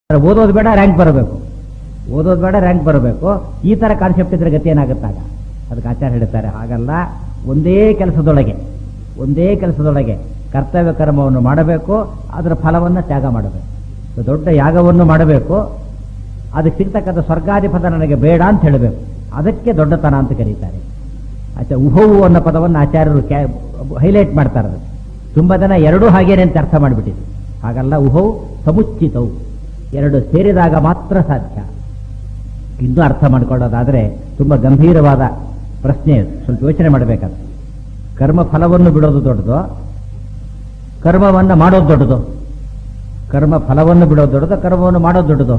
ಓದೋದು ಬೇಡ ರ್ಯಾಂಕ್ ಬರಬೇಕು ಓದೋದು ಬೇಡ ರ್ಯಾಂಕ್ ಬರಬೇಕು ಈ ತರ ಕಾನ್ಸೆಪ್ಟ್ ಇದ್ರೆ ಗತಿ ಏನಾಗುತ್ತಾಗ ಅದಕ್ಕೆ ಆಚಾರ್ಯ ಹೇಳ್ತಾರೆ ಹಾಗಲ್ಲ ಒಂದೇ ಕೆಲಸದೊಳಗೆ ಒಂದೇ ಕೆಲಸದೊಳಗೆ ಕರ್ತವ್ಯ ಕರ್ಮವನ್ನು ಮಾಡಬೇಕು ಅದರ ಫಲವನ್ನು ತ್ಯಾಗ ಮಾಡಬೇಕು ದೊಡ್ಡ ಯಾಗವನ್ನು ಮಾಡಬೇಕು ಅದಕ್ಕೆ ಸಿಗ್ತಕ್ಕಂಥ ಸ್ವರ್ಗಾದಿ ಪದ ನನಗೆ ಬೇಡ ಅಂತ ಹೇಳಬೇಕು ಅದಕ್ಕೆ ದೊಡ್ಡತನ ಅಂತ ಕರೀತಾರೆ ಆಚೆ ಉಹವು ಅನ್ನೋ ಪದವನ್ನು ಆಚಾರ್ಯರು ಹೈಲೈಟ್ ಮಾಡ್ತಾರೆ ಅದಕ್ಕೆ. ತುಂಬಾ ಜನ ಎರಡೂ ಹಾಗೇನೆ ಅಂತ ಅರ್ಥ ಮಾಡಿಬಿಟ್ಟಿದೆ ಹಾಗಲ್ಲ ಉಹವು ಸಮುಚಿತವು ಎರಡು ಸೇರಿದಾಗ ಮಾತ್ರ ಸಾಧ್ಯ ಇನ್ನೂ ಅರ್ಥ ಮಾಡ್ಕೊಳ್ಳೋದಾದ್ರೆ ತುಂಬಾ ಗಂಭೀರವಾದ ಪ್ರಶ್ನೆ ಇದು. ಸ್ವಲ್ಪ ಯೋಚನೆ ಮಾಡಬೇಕಾದ್ರೆ ಕರ್ಮ ಫಲವನ್ನು ಬಿಡೋದು ದೊಡ್ಡದು ಕರ್ಮವನ್ನು ಮಾಡೋದು ದೊಡ್ಡದು ಕರ್ಮ ಫಲವನ್ನು ಬಿಡೋದು ದೊಡ್ಡದು ಕರ್ಮವನ್ನು ಮಾಡೋದು ದೊಡ್ಡದು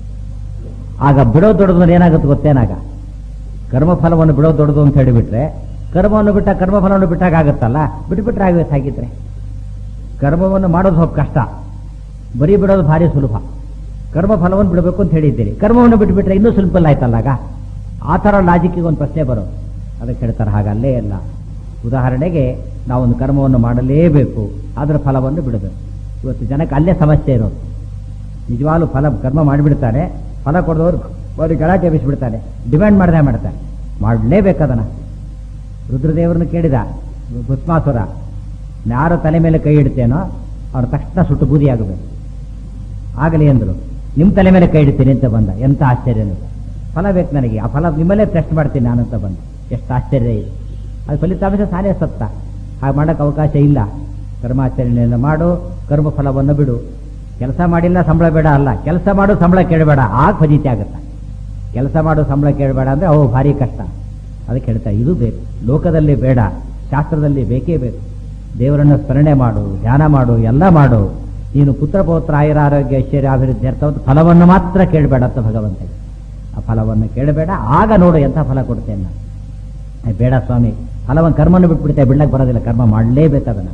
ಆಗ ಬಿಡೋದು ದೊಡ್ಡದು ಅಂದ್ರೆ ಏನಾಗುತ್ತೆ ಗೊತ್ತೇನಾಗ ಕರ್ಮ ಫಲವನ್ನು ಬಿಡೋದು ದೊಡ್ಡದು ಅಂತ ಹೇಳಿಬಿಟ್ರೆ ಕರ್ಮವನ್ನು ಬಿಟ್ಟ ಕರ್ಮ ಫಲವನ್ನು ಬಿಟ್ಟಾಗ ಆಗುತ್ತಲ್ಲ ಬಿಟ್ಬಿಟ್ರೆ ಆಗುತ್ತೆ ಹಾಗಿದ್ರೆ ಕರ್ಮವನ್ನು ಮಾಡೋದು ಸ್ವಲ್ಪ ಕಷ್ಟ ಬರೀ ಬಿಡೋದು ಭಾರಿ ಸುಲಭ ಕರ್ಮ ಫಲವನ್ನು ಬಿಡಬೇಕು ಅಂತ ಹೇಳಿದ್ದೀರಿ ಕರ್ಮವನ್ನು ಬಿಟ್ಬಿಟ್ರೆ ಇನ್ನೂ ಸಿಂಪಲ್ ಆಯ್ತಲ್ಲಾಗ ಆ ಥರ ಲಾಜಿಕ್ಕಿಗೆ ಒಂದು ಪ್ರಶ್ನೆ ಬರೋದು ಅದಕ್ಕೆ ಹೇಳ್ತಾರೆ ಹಾಗಲ್ಲೇ ಅಲ್ಲ ಉದಾಹರಣೆಗೆ ನಾವೊಂದು ಕರ್ಮವನ್ನು ಮಾಡಲೇಬೇಕು ಅದರ ಫಲವನ್ನು ಬಿಡಬೇಕು ಇವತ್ತು ಜನಕ್ಕೆ ಅಲ್ಲೇ ಸಮಸ್ಯೆ ಇರೋದು ನಿಜವಾಗ್ಲೂ ಫಲ ಕರ್ಮ ಮಾಡಿಬಿಡ್ತಾನೆ ಫಲ ಕೊಡದವ್ರು ಅವ್ರಿಗೆ ಗಲಾಟೆ ಎಬ್ಬಿಸ್ಬಿಡ್ತಾನೆ ಡಿಮ್ಯಾಂಡ್ ಮಾಡದೆ ಮಾಡ್ತಾನೆ ಮಾಡಲೇಬೇಕದನ್ನ ರುದ್ರದೇವರನ್ನು ಕೇಳಿದ ಭಸ್ಮಾಸುರ ಯಾರು ತಲೆ ಮೇಲೆ ಕೈ ಇಡ್ತೇನೋ ಅವ್ರ ತಕ್ಷಣ ಸುಟ್ಟು ಬೂದಿ ಆಗಬೇಕು ಆಗಲಿ ಅಂದ್ರು ನಿಮ್ಮ ತಲೆ ಮೇಲೆ ಕೈ ಇಡ್ತೀನಿ ಅಂತ ಬಂದ ಎಂತ ಆಶ್ಚರ್ಯ ನೀವು. ಫಲ ಬೇಕು ನನಗೆ ಆ ಫಲ ನಿಮ್ಮಲ್ಲೇ ಟೆಸ್ಟ್ ಮಾಡ್ತೀನಿ ನಾನಂತ ಬಂದ ಎಷ್ಟು ಆಶ್ಚರ್ಯ ಇದೆ ಅದು ಫಲಿತಾಂಶ ಸಾನೇ ಸತ್ತ ಹಾಗೆ ಮಾಡೋಕ್ಕೆ ಅವಕಾಶ ಇಲ್ಲ ಕರ್ಮಾಚರಣೆಯನ್ನು ಮಾಡು ಕರ್ಮ ಫಲವನ್ನು ಬಿಡು ಕೆಲಸ ಮಾಡಿಲ್ಲ ಸಂಬಳ ಬೇಡ ಅಲ್ಲ ಕೆಲಸ ಮಾಡು ಸಂಬಳ ಕೇಳಬೇಡ ಆಗ ಫಜಿತಿ ಆಗುತ್ತೆ ಕೆಲಸ ಮಾಡು ಸಂಬಳ ಕೇಳಬೇಡ ಅಂದ್ರೆ ಅವು ಭಾರಿ ಕಷ್ಟ ಅದಕ್ಕೆ ಹೇಳ್ತಾ ಇದು ಬೇಕು ಲೋಕದಲ್ಲಿ ಬೇಡ ಶಾಸ್ತ್ರದಲ್ಲಿ ಬೇಕೇ ಬೇಕು ದೇವರನ್ನು ಸ್ಮರಣೆ ಮಾಡು ಧ್ಯಾನ ಮಾಡು ಎಲ್ಲ ಮಾಡು ನೀನು ಪುತ್ರ ಪೌತ್ರ ಆಯುರ ಆರೋಗ್ಯ ಐಶ್ವರ್ಯ ಅಭಿವೃದ್ಧಿ ಅರ್ಥ ಫಲವನ್ನು ಮಾತ್ರ ಕೇಳಬೇಡ ಅಂತ ಭಗವಂತ ಹೇಳಿದ. ಆ ಫಲವನ್ನು ಕೇಳಬೇಡ ಆಗ ನೋಡು ಎಂಥ ಫಲ ಕೊಡ್ತೇನೆ ನಾನು ಏ, ಬೇಡ ಸ್ವಾಮಿ ಫಲವನ್ನು ಕರ್ಮನ್ನು ಬಿಟ್ಬಿಡ್ತೇವೆ ಬಿಡ್ಲಕ್ಕೆ ಬರೋದಿಲ್ಲ ಕರ್ಮ ಮಾಡಲೇಬೇಕು ಅದನ್ನು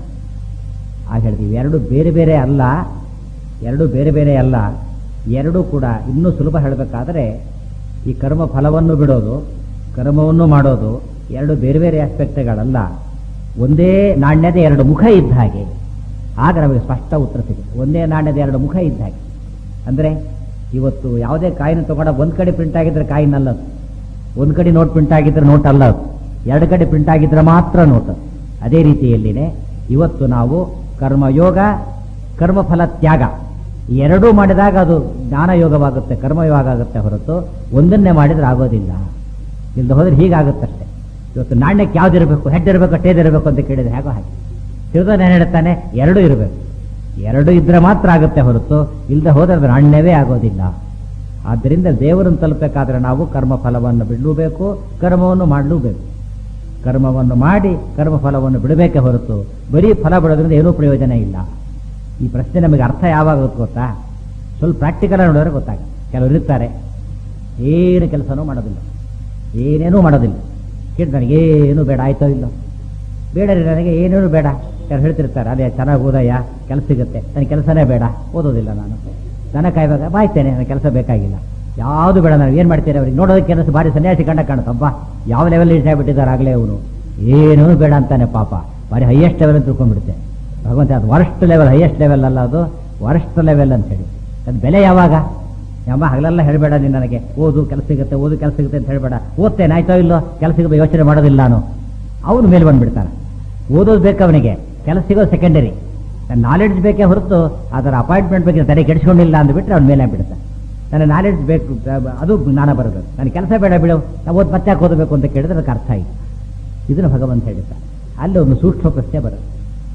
ಆಗ ಹೇಳ್ತೀವಿ ಎರಡು ಬೇರೆ ಬೇರೆ ಅಲ್ಲ ಎರಡು ಬೇರೆ ಬೇರೆ ಅಲ್ಲ ಎರಡೂ ಕೂಡ ಇನ್ನೂ ಸುಲಭ ಹೇಳಬೇಕಾದ್ರೆ ಈ ಕರ್ಮ ಫಲವನ್ನು ಬಿಡೋದು ಕರ್ಮವನ್ನು ಮಾಡೋದು ಎರಡು ಬೇರೆ ಬೇರೆ ಆಸ್ಪೆಕ್ಟ್ಗಳಲ್ಲ ಒಂದೇ ನಾಣ್ಯದ ಎರಡು ಮುಖ ಇದ್ದ ಹಾಗೆ ಆಗ ನಮಗೆ ಸ್ಪಷ್ಟ ಉತ್ತರ ಸಿಗುತ್ತೆ ಒಂದೇ ನಾಣ್ಯದ ಎರಡು ಮುಖ ಇದ್ದ ಹಾಗೆ ಅಂದ್ರೆ ಇವತ್ತು ಯಾವುದೇ ಕಾಯಿನ ತಗೊಂಡ ಒಂದ್ ಕಡೆ ಪ್ರಿಂಟ್ ಆಗಿದ್ರೆ ಕಾಯಿನ್ ಅಲ್ಲ ಅದು. ಒಂದ್ ಕಡೆ ನೋಟ್ ಪ್ರಿಂಟ್ ಆಗಿದ್ರೆ ನೋಟ್ ಅಲ್ಲ ಅದು. ಎರಡು ಕಡೆ ಪ್ರಿಂಟ್ ಆಗಿದ್ರೆ ಮಾತ್ರ ನೋಟ್ ಅದೇ ರೀತಿಯಲ್ಲಿನೇ ಇವತ್ತು ನಾವು ಕರ್ಮಯೋಗ ಕರ್ಮಫಲ ತ್ಯಾಗ ಈ ಎರಡೂ ಮಾಡಿದಾಗ ಅದು ಜ್ಞಾನಯೋಗವಾಗುತ್ತೆ ಕರ್ಮಯೋಗ ಆಗುತ್ತೆ ಹೊರತು ಒಂದನ್ನೇ ಮಾಡಿದ್ರೆ ಆಗೋದಿಲ್ಲ ಇಲ್ದ ಹೋದ್ರೆ ಹೀಗಾಗುತ್ತಷ್ಟೇ ಇವತ್ತು ನಾಣ್ಯಕ್ಕೆ ಯಾವ್ದಿರಬೇಕು ಹೆಡ್ ಇರಬೇಕು ಟೇದ್ ಇರಬೇಕು ಅಂತ ಕೇಳಿದ್ರೆ ಹೇಗೋ ಹಾಗೆ ತಿಳ್ದೋನ್ ಏನ್ ಹೇಳ್ತಾನೆ ಎರಡೂ ಇರಬೇಕು ಎರಡು ಇದ್ರೆ ಮಾತ್ರ ಆಗುತ್ತೆ ಹೊರತು ಇಲ್ದ ಹೋದ್ರೆ ಅದು ನಾಣ್ಯವೇ ಆಗೋದಿಲ್ಲ ಆದ್ದರಿಂದ ದೇವರನ್ನು ತಲುಪಬೇಕಾದ್ರೆ ನಾವು ಕರ್ಮ ಫಲವನ್ನು ಬಿಡಲೂಬೇಕು ಕರ್ಮವನ್ನು ಮಾಡಲೂಬೇಕು ಕರ್ಮವನ್ನು ಮಾಡಿ ಕರ್ಮ ಫಲವನ್ನು ಬಿಡಬೇಕೆ ಹೊರತು ಬರೀ ಫಲ ಬಿಡೋದ್ರಿಂದ ಏನೂ ಪ್ರಯೋಜನ ಇಲ್ಲ ಈ ಪ್ರಶ್ನೆ ನಮಗೆ ಅರ್ಥ ಯಾವಾಗ ಗೊತ್ತು ಗೊತ್ತಾ ಸ್ವಲ್ಪ ಪ್ರಾಕ್ಟಿಕಲ್ ನೋಡಿದ್ರೆ ಗೊತ್ತಾಗ ಕೆಲವರು ಇರ್ತಾರೆ ಏನು ಕೆಲಸನೂ ಮಾಡೋದಿಲ್ಲ ಏನೇನೂ ಮಾಡೋದಿಲ್ಲ ಕೇಳಿ ನನಗೇನು ಬೇಡ ಆಯ್ತೋ ಇಲ್ಲೋ ಬೇಡ ರೀ ನನಗೆ ಏನೇನು ಬೇಡ ಯಾರು ಹೇಳ್ತಿರ್ತಾರೆ ಅದೇ ಚೆನ್ನಾಗಿ ಓದಯ್ಯ ಕೆಲಸ ಸಿಗುತ್ತೆ ನನಗೆ ಕೆಲಸನೇ ಬೇಡ ಓದೋದಿಲ್ಲ ನಾನು ದನ ಕಾಯ್ವಾಗ ಬಾಯ್ತೇನೆ ನನಗೆ ಕೆಲಸ ಬೇಕಾಗಿಲ್ಲ ಯಾವುದು ಬೇಡ ನಾನು ಏನು ಮಾಡ್ತೇನೆ ಅವ್ರಿಗೆ ನೋಡೋದಕ್ಕೆ ಕೆಲಸ ಭಾರಿ ಸನ್ಯಾಸಿ ಕಂಡ ಕಾಣುತ್ತಪ್ಪ ಯಾವ ಲೆವೆಲ್ ಇಷ್ಟ ಆಗ್ಬಿಟ್ಟಿದ್ದಾರೆ ಆಗಲೇ ಅವನು ಏನೂ ಬೇಡ ಅಂತಾನೆ ಪಾಪ ಭಾರಿ ಹೈಯೆಸ್ಟ್ ಲೆವೆಲ್ ಅಂತ ತಿಳ್ಕೊಂಡ್ಬಿಡುತ್ತೆ ಭಗವಂತ ಅದು ವರ್ಸ್ಟ್ ಲೆವೆಲ್ ಹೈಯೆಸ್ಟ್ ಲೆವೆಲ್ ಅಲ್ಲ ಅದು ವರ್ಸ್ಟ್ ಲೆವೆಲ್ ಅಂತ ಹೇಳಿ ಅದು ಬೆಲೆ ಯಾವಾಗ ಯಮ್ಮ ಹಗಲೆಲ್ಲ ಹೇಳಬೇಡ ನೀನು ನನಗೆ ಓದು ಕೆಲಸ ಸಿಗುತ್ತೆ ಓದು ಕೆಲಸ ಸಿಗುತ್ತೆ ಅಂತ ಹೇಳಬೇಡ ಓದ್ತೇನೆ ಆಯ್ತೋ ಇಲ್ಲೋ ಕೆಲಸ ಸಿಗಬೇಕು ಯೋಚನೆ ಮಾಡೋದಿಲ್ಲ ನಾನು ಅವನು ಮೇಲೆ ಬಂದ್ಬಿಡ್ತಾನೆ ಓದೋದು ಬೇಕು ಅವನಿಗೆ ಕೆಲಸ ಸಿಗೋದು ಸೆಕೆಂಡರಿ ನಾಲೆಡ್ಜ್ ಬೇಕೇ ಹೊರತು ಅದರ ಅಪಾಯಿಂಟ್ಮೆಂಟ್ ಬಗ್ಗೆ ತಲೆ ಕೆಡಿಸ್ಕೊಂಡಿಲ್ಲ ಅಂದ್ಬಿಟ್ರೆ ಅವ್ನ ಮೇಲೆ ಬಿಡ್ತಾನೆ ನನಗೆ ನಾಲೆಡ್ಜ್ ಬೇಕು ಅಹ್, ಅದು ಜ್ಞಾನ ಬರಬೇಕು ನನಗೆ ಕೆಲಸ ಬೇಡ ಬಿಡು ನಾವು ಓದ್ ಮತ್ತೆ ಯಾಕೆ ಓದಬೇಕು ಅಂತ ಕೇಳಿದ್ರೆ ಅದಕ್ಕೆ ಅರ್ಥ ಆಯಿತು ಇದನ್ನು ಭಗವಂತ ಹೇಳಿದ್ದ ಅಲ್ಲಿ ಒಂದು ಸೂಕ್ಷ್ಮ ಪ್ರಶ್ನೆ ಬರುತ್ತೆ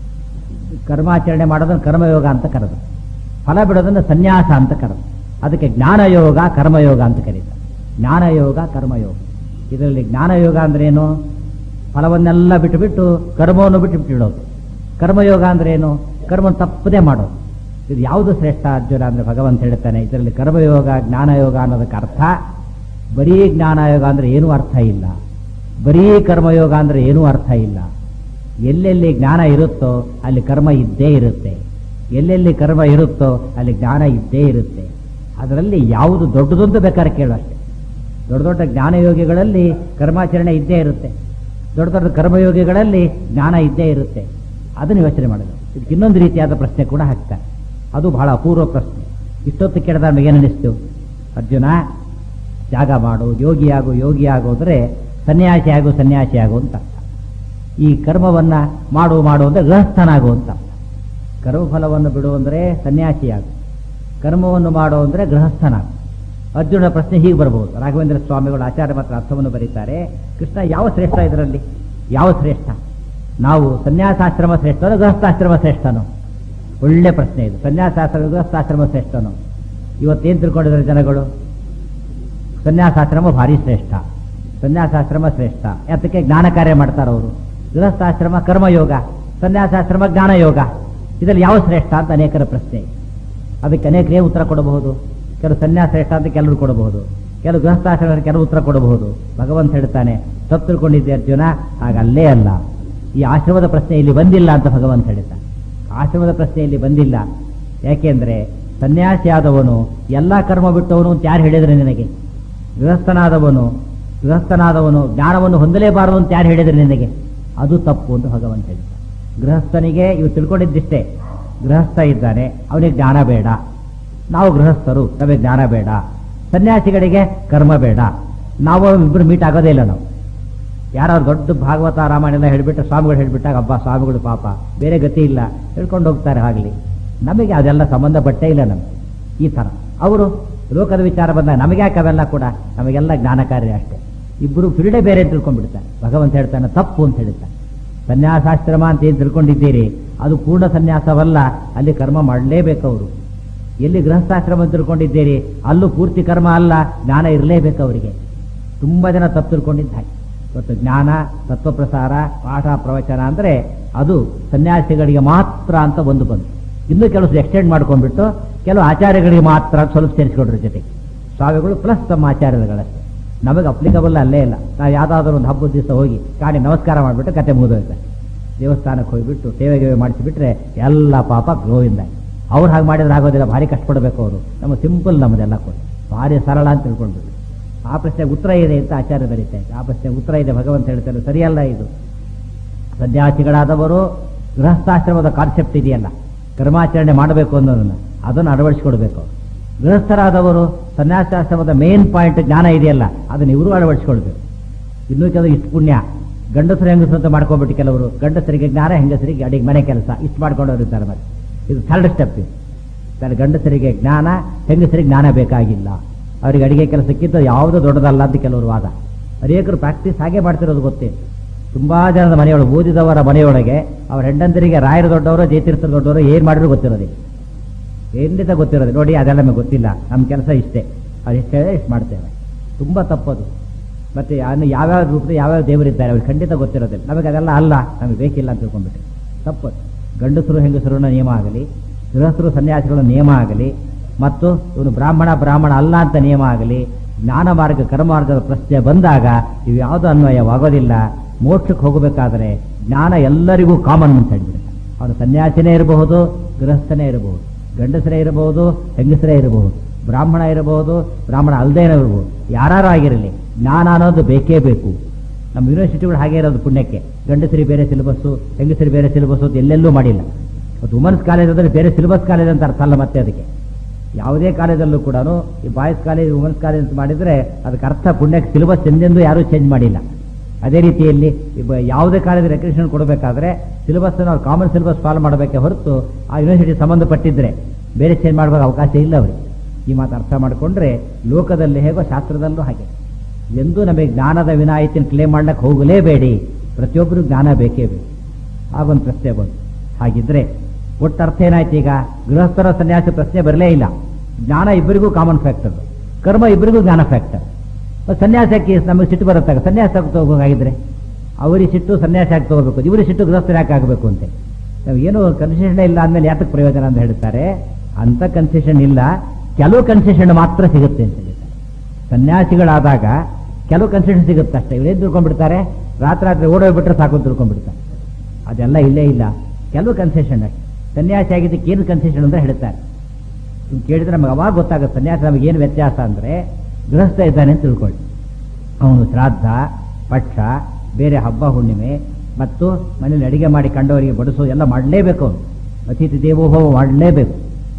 ಕರ್ಮಾಚರಣೆ ಮಾಡೋದನ್ನು ಕರ್ಮಯೋಗ ಅಂತ ಕರೆದು ಫಲ ಬಿಡೋದನ್ನು ಸನ್ಯಾಸ ಅಂತ ಕರೆದು ಅದಕ್ಕೆ ಜ್ಞಾನಯೋಗ ಕರ್ಮಯೋಗ ಅಂತ ಕರೀತಾರೆ ಜ್ಞಾನಯೋಗ ಕರ್ಮಯೋಗ ಇದರಲ್ಲಿ ಜ್ಞಾನಯೋಗ ಅಂದ್ರೆ ಏನು ಫಲವನ್ನೆಲ್ಲ ಬಿಟ್ಟು ಬಿಟ್ಟು ಕರ್ಮವನ್ನು ಬಿಟ್ಟು ಬಿಟ್ಟಿಡೋದು ಕರ್ಮಯೋಗ ಅಂದ್ರೆ ಏನು ಕರ್ಮ ತಪ್ಪದೇ ಮಾಡೋದು ಇದು ಯಾವುದು ಶ್ರೇಷ್ಠ ಅರ್ಜುನ ಅಂದ್ರೆ ಭಗವಂತ ಹೇಳ್ತಾನೆ ಇದರಲ್ಲಿ ಕರ್ಮಯೋಗ ಜ್ಞಾನಯೋಗ ಅನ್ನೋದಕ್ಕೆ ಅರ್ಥ ಬರೀ ಜ್ಞಾನಯೋಗ ಅಂದ್ರೆ ಏನೂ ಅರ್ಥ ಇಲ್ಲ ಬರೀ ಕರ್ಮಯೋಗ ಅಂದ್ರೆ ಏನೂ ಅರ್ಥ ಇಲ್ಲ ಎಲ್ಲೆಲ್ಲಿ ಜ್ಞಾನ ಇರುತ್ತೋ ಅಲ್ಲಿ ಕರ್ಮ ಇದ್ದೇ ಇರುತ್ತೆ ಎಲ್ಲೆಲ್ಲಿ ಕರ್ಮ ಇರುತ್ತೋ ಅಲ್ಲಿ ಜ್ಞಾನ ಇದ್ದೇ ಇರುತ್ತೆ ಅದರಲ್ಲಿ ಯಾವುದು ದೊಡ್ಡದೊಂದು ಬೇಕಾದ್ರೆ ಕೇಳು ಅಷ್ಟೇ ದೊಡ್ಡ ದೊಡ್ಡ ಜ್ಞಾನಯೋಗಿಗಳಲ್ಲಿ ಕರ್ಮಾಚರಣೆ ಇದ್ದೇ ಇರುತ್ತೆ ದೊಡ್ಡ ದೊಡ್ಡ ಕರ್ಮಯೋಗಿಗಳಲ್ಲಿ ಜ್ಞಾನ ಇದ್ದೇ ಇರುತ್ತೆ ಅದನ್ನು ಯೋಚನೆ ಮಾಡೋದು ಇದಕ್ಕೆ ಇನ್ನೊಂದು ರೀತಿಯಾದ ಪ್ರಶ್ನೆ ಕೂಡ ಹಾಕ್ತಾರೆ ಅದು ಬಹಳ ಅಪೂರ್ವ ಪ್ರಶ್ನೆ ಇಷ್ಟೊತ್ತು ಕೇಳಿದ ನಮಗೇನು ಅನಿಸ್ತು ಅರ್ಜುನ ತ್ಯಾಗ ಮಾಡು ಯೋಗಿಯಾಗು ಯೋಗಿಯಾಗು ಅಂದರೆ ಸನ್ಯಾಸಿ ಆಗು ಸನ್ಯಾಸಿ ಆಗು ಅಂತ ಅರ್ಥ. ಈ ಕರ್ಮವನ್ನ ಮಾಡು ಮಾಡು ಅಂದರೆ ಗೃಹಸ್ಥನಾಗು ಅಂತ ಅರ್ಥ. ಕರ್ಮಫಲವನ್ನು ಬಿಡು ಅಂದರೆ ಸನ್ಯಾಸಿಯಾಗು ಕರ್ಮವನ್ನು ಮಾಡು ಅಂದರೆ ಗೃಹಸ್ಥನಾಗು ಅರ್ಜುನ ಪ್ರಶ್ನೆ ಹೀಗೆ ಬರಬಹುದು ರಾಘವೇಂದ್ರ ಸ್ವಾಮಿಗಳು ಆಚಾರ್ಯ ಮಾತ್ರ ಅರ್ಥವನ್ನು ಬರೀತಾರೆ ಕೃಷ್ಣ ಯಾವ ಶ್ರೇಷ್ಠ ಇದರಲ್ಲಿ ಯಾವ ಶ್ರೇಷ್ಠ ನಾವು ಸನ್ಯಾಸಾಶ್ರಮ ಶ್ರೇಷ್ಠನೋ ಗೃಹಸ್ಥಾಶ್ರಮ ಶ್ರೇಷ್ಠನೋ ಒಳ್ಳೆ ಪ್ರಶ್ನೆ ಇದು ಸನ್ಯಾಸಾಶ್ರಮ ಗೃಹಸ್ಥಾಶ್ರಮ ಶ್ರೇಷ್ಠನೋ ಇವತ್ತೇನು ತಿಳ್ಕೊಂಡಿದ್ದಾರೆ ಜನಗಳು ಸನ್ಯಾಸಾಶ್ರಮ ಭಾರಿ ಶ್ರೇಷ್ಠ ಸನ್ಯಾಸಾಶ್ರಮ ಶ್ರೇಷ್ಠ ಯಾತಕ್ಕೆ ಜ್ಞಾನ ಕಾರ್ಯ ಮಾಡ್ತಾರೆ ಅವರು ಗೃಹಸ್ಥಾಶ್ರಮ ಕರ್ಮಯೋಗ ಸನ್ಯಾಸಾಶ್ರಮ ಜ್ಞಾನಯೋಗ ಇದರಲ್ಲಿ ಯಾವ ಶ್ರೇಷ್ಠ ಅಂತ ಅನೇಕರ ಪ್ರಶ್ನೆ ಅದಕ್ಕೆ ಅನೇಕರೇ ಉತ್ತರ ಕೊಡಬಹುದು ಕೆಲವು ಸನ್ಯಾಸ ಶ್ರೇಷ್ಠ ಅಂತ ಕೆಲವರು ಕೊಡಬಹುದು ಕೆಲವು ಗೃಹಸ್ಥಾಶ್ರಮ ಕೆಲವು ಉತ್ತರ ಕೊಡಬಹುದು ಭಗವಂತ ಹೇಳ್ತಾನೆ ತಪ್ಪು ತಿಳ್ಕೊಂಡಿದ್ದೆ ಅರ್ಜುನ ಹಾಗಲ್ಲೇ ಅಲ್ಲ ಈ ಆಶ್ರಮದ ಪ್ರಶ್ನೆ ಇಲ್ಲಿ ಬಂದಿಲ್ಲ ಅಂತ ಭಗವಂತ ಹೇಳ್ತಾನೆ ಆಶ್ರಮದ ಪ್ರಶ್ನೆ ಇಲ್ಲಿ ಬಂದಿಲ್ಲ ಯಾಕೆಂದ್ರೆ ಸನ್ಯಾಸಿಯಾದವನು ಎಲ್ಲಾ ಕರ್ಮ ಬಿಟ್ಟವನು ಅಂತ ಯಾರು ಹೇಳಿದ್ರೆ ನಿನಗೆ ಗೃಹಸ್ಥನಾದವನು ಗೃಹಸ್ಥನಾದವನು ಜ್ಞಾನವನ್ನು ಹೊಂದಲೇಬಾರದು ಅಂತ ಯಾರು ಹೇಳಿದ್ರೆ ನಿನಗೆ ಅದು ತಪ್ಪು ಅಂತ ಭಗವಂತ ಹೇಳಿದ ಗೃಹಸ್ಥನಿಗೆ ಇವು ತಿಳ್ಕೊಂಡಿದ್ದಿಷ್ಟೇ ಗೃಹಸ್ಥ ಇದ್ದಾನೆ ಅವನಿಗೆ ಜ್ಞಾನ ಬೇಡ ನಾವು ಗೃಹಸ್ಥರು ನಮಗೆ ಜ್ಞಾನ ಬೇಡ ಸನ್ಯಾಸಿಗಳಿಗೆ ಕರ್ಮ ಬೇಡ ನಾವು ಇಬ್ಬರು ಮೀಟ್ ಆಗೋದೇ ಇಲ್ಲ ನಾವು ಯಾರು ದೊಡ್ಡ ಭಾಗವತ ರಾಮಾಯಣ ಎಲ್ಲ ಹೇಳ್ಬಿಟ್ಟು ಸ್ವಾಮಿಗಳು ಹೇಳ್ಬಿಟ್ಟಾಗ ಅಬ್ಬಾ ಸ್ವಾಮಿಗಳು ಪಾಪ ಬೇರೆ ಗತಿ ಇಲ್ಲ ಹೇಳ್ಕೊಂಡು ಹೋಗ್ತಾರೆ ಆಗಲಿ ನಮಗೆ ಅದೆಲ್ಲ ಸಂಬಂಧಪಟ್ಟೇ ಇಲ್ಲ ನಮಗೆ ಈ ಥರ ಅವರು ಲೋಕದ ವಿಚಾರ ಬಂದಾಗ ನಮಗೆ ಯಾಕೆ ಅವೆಲ್ಲ ಕೂಡ ನಮಗೆಲ್ಲ ಜ್ಞಾನ ಕಾರ್ಯ ಅಷ್ಟೇ ಇಬ್ಬರು ಫಿಲ್ಡೇ ಬೇರೆ ಅಂತ ತಿಳ್ಕೊಂಡ್ಬಿಡ್ತಾರೆ ಭಗವಂತ ಹೇಳ್ತಾನೆ ತಪ್ಪು ಅಂತ ಹೇಳ್ತಾನೆ ಸನ್ಯಾಸಾಶ್ರಮ ಅಂತ ಏನು ತಿಳ್ಕೊಂಡಿದ್ದೀರಿ ಅದು ಪೂರ್ಣ ಸನ್ಯಾಸವಲ್ಲ ಅಲ್ಲಿ ಕರ್ಮ ಮಾಡಲೇಬೇಕು ಅವರು ಎಲ್ಲಿ ಗೃಹಸ್ಥಾಶ್ರಮ ಅಂತ ತಿಳ್ಕೊಂಡಿದ್ದೀರಿ ಅಲ್ಲೂ ಪೂರ್ತಿ ಕರ್ಮ ಅಲ್ಲ ಜ್ಞಾನ ಇರಲೇಬೇಕು ಅವರಿಗೆ ತುಂಬಾ ಜನ ತಪ್ಪು ತಿಳ್ಕೊಂಡಿದ್ದ ಹಾಗೆ ಇವತ್ತು ಜ್ಞಾನ ತತ್ವಪ್ರಸಾರ ಪಾಠ ಪ್ರವಚನ ಅಂದ್ರೆ ಅದು ಸನ್ಯಾಸಿಗಳಿಗೆ ಮಾತ್ರ ಅಂತ ಒಂದು ಬಂತು ಇನ್ನು ಕೆಲವು ಎಕ್ಸ್ಟೆಂಡ್ ಮಾಡ್ಕೊಂಡ್ಬಿಟ್ಟು ಕೆಲವು ಆಚಾರ್ಯಗಳಿಗೆ ಮಾತ್ರ ಅಂತ ಸ್ವಲ್ಪ ಸೇರಿಸ್ಕೊಂಡ್ರ ಜೊತೆಗೆ ಸ್ವಾಮಿಗಳು ಪ್ಲಸ್ ತಮ್ಮ ಆಚಾರ್ಯಗಳಷ್ಟೇ ನಮಗೆ ಅಪ್ಲಿಕಬಲ್ ಅಲ್ಲೇ ಇಲ್ಲ ನಾವು ಯಾವ್ದಾದ್ರು ಒಂದು ಹಬ್ಬದ ದಿವಸ ಹೋಗಿ ಕಾಣಿ ನಮಸ್ಕಾರ ಮಾಡಿಬಿಟ್ಟು ಕತೆ ಮುಗಿದೋಯ್ತಾರೆ ದೇವಸ್ಥಾನಕ್ಕೆ ಹೋಗಿಬಿಟ್ಟು ಸೇವೆ ಗೇವೆ ಮಾಡಿಸಿಬಿಟ್ರೆ ಎಲ್ಲ ಪಾಪ ಗೋವಿಂದ ಅವ್ರು ಹಾಗೆ ಮಾಡಿದ್ರೆ ಆಗೋದಿಲ್ಲ ಭಾರಿ ಕಷ್ಟಪಡಬೇಕು ಅವರು ನಮ್ಮ ಸಿಂಪಲ್ ನಮ್ಮದೆಲ್ಲ ಕೂಡ ಭಾರಿ ಸರಳ ಅಂತ ತಿಳ್ಕೊಂಡ್ಬಿಟ್ಟು ಆ ಪ್ರಶ್ನೆಗೆ ಉತ್ತರ ಇದೆ ಅಂತ ಆಚಾರ್ಯ ಬರೀತಾರೆ ಆ ಪ್ರಶ್ನೆಗೆ ಉತ್ತರ ಇದೆ ಭಗವಂತ ಹೇಳ್ತಾರೆ ಸರಿಯಲ್ಲ ಇದು ಸನ್ಯಾಸಿಗಳಾದವರು ಗೃಹಸ್ಥಾಶ್ರಮದ ಕಾನ್ಸೆಪ್ಟ್ ಇದೆಯಲ್ಲ ಕರ್ಮಾಚರಣೆ ಮಾಡಬೇಕು ಅನ್ನೋದನ್ನ ಅದನ್ನು ಅಳವಡಿಸಿಕೊಡ್ಬೇಕು ಗೃಹಸ್ಥರಾದವರು ಸನ್ಯಾಸಾಶ್ರಮದ ಮೇನ್ ಪಾಯಿಂಟ್ ಜ್ಞಾನ ಇದೆಯಲ್ಲ ಅದನ್ನು ಇವರು ಅಳವಡಿಸಿಕೊಳ್ಬೇಕು ಇನ್ನೂ ಕೆಲವು ಇಷ್ಟು ಪುಣ್ಯ ಗಂಡಸರು ಹೆಂಗಸರು ಅಂತ ಮಾಡ್ಕೊಂಡ್ಬಿಟ್ಟು ಕೆಲವರು ಗಂಡಸರಿಗೆ ಜ್ಞಾನ ಹೆಂಗಸರಿಗೆ ಅಡಿಗೆ ಮನೆ ಕೆಲಸ ಇಷ್ಟು ಮಾಡ್ಕೊಂಡವ್ರು ಇರ್ತಾರೆ ಮತ್ತೆ ಇದು ಥರ್ಡ್ ಸ್ಟೆಪ್ ಇದು ತನ್ನ ಗಂಡಸರಿಗೆ ಜ್ಞಾನ ಹೆಂಗಸರಿಗೆ ಜ್ಞಾನ ಬೇಕಾಗಿಲ್ಲ ಅವರಿಗೆ ಅಡಿಗೆ ಕೆಲಸಕ್ಕಿಂತ ಯಾವುದು ದೊಡ್ಡದಲ್ಲ ಅಂತ ಕೆಲವರು ವಾದ ಅನೇಕರು ಪ್ರಾಕ್ಟೀಸ್ ಹಾಗೆ ಮಾಡ್ತಿರೋದು ಗೊತ್ತೇ ತುಂಬಾ ಜನದ ಮನೆಯೊಳಗೆ ಓದಿದವರ ಮನೆಯೊಳಗೆ ಅವ್ರ ಹೆಂಡಂದರಿಗೆ ರಾಯರ ದೊಡ್ಡವರು ಜಯತೀರ್ಥರ ದೊಡ್ಡವರು ಏನ್ ಮಾಡಿದ್ರು ಗೊತ್ತಿರೋದಿಲ್ಲ ಖಂಡಿತ ಗೊತ್ತಿರೋದು ನೋಡಿ ಅದೆಲ್ಲ ನಮಗೆ ಗೊತ್ತಿಲ್ಲ ನಮ್ಮ ಕೆಲಸ ಇಷ್ಟೇ ಅದು ಇಷ್ಟೇ ಇಷ್ಟು ಮಾಡ್ತೇವೆ ತುಂಬಾ ತಪ್ಪದು ಮತ್ತೆ ಯಾನು ಯಾವ್ಯಾವ ರೂಪದಲ್ಲಿ ಯಾವ್ಯಾವ ದೇವರಿದ್ದಾರೆ ಅವ್ರಿಗೆ ಖಂಡಿತ ಗೊತ್ತಿರೋದಿಲ್ಲ ನಮಗೆ ಅದೆಲ್ಲ ಅಲ್ಲ ನಮಗೆ ಬೇಕಿಲ್ಲ ಅಂತ ತಿಳ್ಕೊಂಡ್ಬಿಟ್ಟು ತಪ್ಪದು ಗಂಡಸರು ಹೆಂಗಸರನ್ನ ನಿಯಮ ಆಗಲಿ ಗೃಹಸ್ಥರು ಸನ್ಯಾಸಿಗಳ ನಿಯಮ ಆಗಲಿ ಮತ್ತು ಇವನು ಬ್ರಾಹ್ಮಣ ಬ್ರಾಹ್ಮಣ ಅಲ್ಲ ಅಂತ ನಿಯಮ ಆಗಲಿ ಜ್ಞಾನ ಮಾರ್ಗ ಕರ್ಮಾರ್ಗದ ಪ್ರಶ್ನೆ ಬಂದಾಗ ಇವು ಯಾವುದು ಅನ್ವಯವಾಗೋದಿಲ್ಲ ಮೋಕ್ಷಕ್ಕೆ ಹೋಗಬೇಕಾದ್ರೆ ಜ್ಞಾನ ಎಲ್ಲರಿಗೂ ಕಾಮನ್ ಅಂತ ಹೇಳ್ಬಿಡುತ್ತೆ ಅವನು ಸನ್ಯಾಸಿನೇ ಇರಬಹುದು ಗೃಹಸ್ಥನೇ ಇರಬಹುದು ಗಂಡಸರೇ ಇರಬಹುದು ಹೆಂಗಸರೇ ಇರಬಹುದು ಬ್ರಾಹ್ಮಣ ಇರಬಹುದು ಬ್ರಾಹ್ಮಣ ಅಲ್ಲದೇನೋ ಇರಬಹುದು ಯಾರು ಆಗಿರಲಿ ಜ್ಞಾನ ಅನ್ನೋದು ಬೇಕೇ ಬೇಕು ನಮ್ಮ ಯೂನಿವರ್ಸಿಟಿಗಳು ಹಾಗೆ ಇರೋದು ಪುಣ್ಯಕ್ಕೆ ಗಂಡಸರಿ ಬೇರೆ ಸಿಲೆಬಸ್ಸು ಹೆಂಗಸರಿ ಬೇರೆ ಸಿಲೆಬಸ್ಸು ಅಂತ ಎಲ್ಲೆಲ್ಲೂ ಮಾಡಿಲ್ಲ ಮತ್ತು ವುಮನ್ಸ್ ಕಾಲೇಜ್ ಅಂದರೆ ಬೇರೆ ಸಿಲೆಬಸ್ ಕಾಲೇಜ್ ಅಂತ ಅರ್ಥ ಅಲ್ಲ ಮತ್ತೆ ಅದಕ್ಕೆ ಯಾವುದೇ ಕಾಲೇಜಲ್ಲೂ ಕೂಡ ಈ ಬಾಯ್ಸ್ ಕಾಲೇಜ್ ವುಮೆನ್ಸ್ ಕಾಲೇಜ್ ಅಂತ ಮಾಡಿದ್ರೆ ಅದಕ್ಕೆ ಅರ್ಥ ಪುಣ್ಯಕ್ಕೆ ಸಿಲೆಬಸ್ ಎಂದೆಂದೂ ಯಾರೂ ಚೇಂಜ್ ಮಾಡಿಲ್ಲ ಅದೇ ರೀತಿಯಲ್ಲಿ ಇಬ್ಬ ಯಾವುದೇ ಕಾಲೇಜ್ ರೆಕಗ್ನೇಷನ್ ಕೊಡಬೇಕಾದ್ರೆ ಸಿಲೆಬಸ್ ಅವ್ರು ಕಾಮನ್ ಸಿಲೆಬಸ್ ಫಾಲೋ ಮಾಡಬೇಕೆ ಹೊರತು ಆ ಯೂನಿವರ್ಸಿಟಿ ಸಂಬಂಧಪಟ್ಟಿದ್ರೆ ಬೇರೆ ಚೇಂಜ್ ಮಾಡಬೇಕು ಅವಕಾಶ ಇಲ್ಲ ಅವರಿಗೆ ಈ ಮಾತು ಅರ್ಥ ಮಾಡಿಕೊಂಡ್ರೆ ಲೋಕದಲ್ಲಿ ಹೇಗೋ ಶಾಸ್ತ್ರದಲ್ಲೂ ಹಾಗೆ ಎಂದೂ ನಮಗೆ ಜ್ಞಾನದ ವಿನಾಯಿತಿನ ಕ್ಲೇಮ್ ಮಾಡ್ಲಿಕ್ಕೆ ಹೋಗಲೇಬೇಡಿ ಪ್ರತಿಯೊಬ್ಬರು ಜ್ಞಾನ ಬೇಕೇ ಬೇಕು ಆಗೊಂದು ಪ್ರಶ್ನೆ ಬಂತು ಹಾಗಿದ್ರೆ ಒಟ್ಟು ಅರ್ಥ ಏನಾಯ್ತು ಈಗ ಗೃಹಸ್ಥರ ಸನ್ಯಾಸ ಪ್ರಶ್ನೆ ಬರಲೇ ಇಲ್ಲ ಜ್ಞಾನ ಇಬ್ಬರಿಗೂ ಕಾಮನ್ ಫ್ಯಾಕ್ಟರ್ ಕರ್ಮ ಇಬ್ಬರಿಗೂ ಜ್ಞಾನ ಫ್ಯಾಕ್ಟರ್ ಸನ್ಯಾಸಕ್ಕೆ ನಮಗೆ ಸಿಟ್ಟು ಬರುತ್ತಾಗ ಸನ್ಯಾಸ ತಗೋಬೇಕಾಗಿದ್ರೆ ಅವರಿಗೆ ಸಿಟ್ಟು ಸನ್ಯಾಸ ಯಾಕೆ ತಗೋಬೇಕು ಇವರಿಗೆ ಸಿಟ್ಟು ಗೃಹಸ್ಥರು ಯಾಕೆ ಆಗಬೇಕು ಅಂತೆ ನಾವು ಏನು ಕನ್ಸೆಷನ್ ಇಲ್ಲ ಅಂದಮೇಲೆ ಯಾತಕ್ಕೆ ಪ್ರಯೋಜನ ಅಂತ ಹೇಳ್ತಾರೆ ಅಂತ ಕನ್ಸೆಷನ್ ಇಲ್ಲ ಕೆಲವು ಕನ್ಸೆಷನ್ ಮಾತ್ರ ಸಿಗುತ್ತೆ ಅಂತ ಹೇಳ್ತಾರೆ ಸನ್ಯಾಸಿಗಳಾದಾಗ ಕೆಲವು ಕನ್ಸೆಷನ್ ಸಿಗುತ್ತೆ ಅಷ್ಟೇ ಇವರೇನು ತಿಳ್ಕೊಂಡ್ಬಿಡ್ತಾರೆ ರಾತ್ರಿ ರಾತ್ರಿ ಓಡೋಗ್ಬಿಟ್ರೆ ಸಾಕು ಅಂತ ತಿಳ್ಕೊಂಡ್ಬಿಡ್ತಾರೆ ಅದೆಲ್ಲ ಇಲ್ಲೇ ಇಲ್ಲ ಕೆಲವು ಕನ್ಸೆಷನ್ ಅಷ್ಟೇ ಸನ್ಯಾಸಿ ಆಗಿದ್ದಕ್ಕೆ ಏನು ಕನ್ಸೆಷನ್ ಅಂತ ಹೇಳ್ತಾರೆ ಇವ್ನು ಕೇಳಿದ್ರೆ ನಮಗೆ ಅವಾಗ ಗೊತ್ತಾಗುತ್ತೆ ಸನ್ಯಾಸ ನಮಗೆ ಏನು ವ್ಯತ್ಯಾಸ ಅಂದರೆ ಗೃಹಸ್ಥ ಇದ್ದಾನೆ ಅಂತ ತಿಳ್ಕೊಳ್ಳಿ ಅವನು ಶ್ರಾದ್ದ ಪಕ್ಷ ಬೇರೆ ಹಬ್ಬ ಹುಣ್ಣಿಮೆ ಮತ್ತು ಮನೇಲಿ ಅಡಿಗೆ ಮಾಡಿ ಕಂಡವರಿಗೆ ಬಡಿಸೋ ಎಲ್ಲ ಮಾಡಲೇಬೇಕು ಅವನು ಅತಿಥಿ ದೇವೋಭವ ಮಾಡಲೇಬೇಕು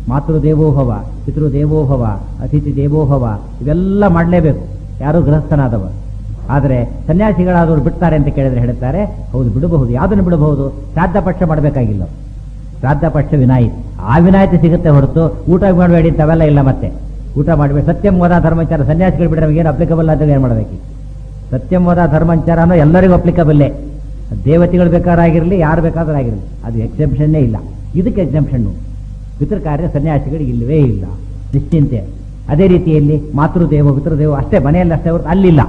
ಮಾತೃ ದೇವೋಭವ ಪಿತೃ ದೇವೋಭವ ಅತಿಥಿ ದೇವೋಭವ ಇವೆಲ್ಲ ಮಾಡಲೇಬೇಕು ಯಾರು ಗೃಹಸ್ಥನಾದವರು ಆದರೆ ಸನ್ಯಾಸಿಗಳಾದವರು ಬಿಡ್ತಾರೆ ಅಂತ ಕೇಳಿದ್ರೆ ಹೇಳ್ತಾರೆ ಹೌದು ಬಿಡಬಹುದು ಯಾವುದನ್ನು ಬಿಡಬಹುದು ಶ್ರಾದ್ದ ಪಕ್ಷ ಮಾಡಬೇಕಾಗಿಲ್ಲ ಶ್ರಾದ್ದ ಪಕ್ಷ ವಿನಾಯಿತಿ ಆ ವಿನಾಯಿತಿ ಸಿಗುತ್ತೆ ಹೊರತು ಊಟ ಮಾಡಬೇಡಿ ಅಂತಾವೆಲ್ಲ ಇಲ್ಲ ಮತ್ತೆ ಊಟ ಮಾಡಬೇಡಿ ಸತ್ಯಂ ವದ ಧರ್ಮಚಾರ ಸನ್ಯಾಸಿಗಳು ಬಿಟ್ಟರೆ ನಮಗೇನು ಅಪ್ಲಿಕಬಲ್ ಆದಾಗ ಏನು ಮಾಡಬೇಕು ಸತ್ಯಂ ವದ ಧರ್ಮಚಾರ ಅನ್ನೋ ಎಲ್ಲರಿಗೂ ಅಪ್ಲಿಕಬಲ್ಲೇ ದೇವತೆಗಳು ಬೇಕಾರಾಗಿರಲಿ ಯಾರು ಬೇಕಾದ್ರೂ ಆಗಿರಲಿ ಅದು ಎಕ್ಸೆಪ್ಷನ್ನೇ ಇಲ್ಲ ಇದಕ್ಕೆ ಎಕ್ಸೆಪ್ಷನ್ನು ಪಿತೃ ಕಾರ್ಯ ಸನ್ಯಾಸಿಗಳಿಗೆ ಇಲ್ಲವೇ ಇಲ್ಲ ನಿಶ್ಚಿಂತೆ ಅದೇ ರೀತಿಯಲ್ಲಿ ಮಾತೃದೇವ ಪಿತೃದೇವ ಅಷ್ಟೇ ಮನೆಯಲ್ಲಿ ಅಷ್ಟೇ ಹೊರತು ಅಲ್ಲಿಲ್ಲ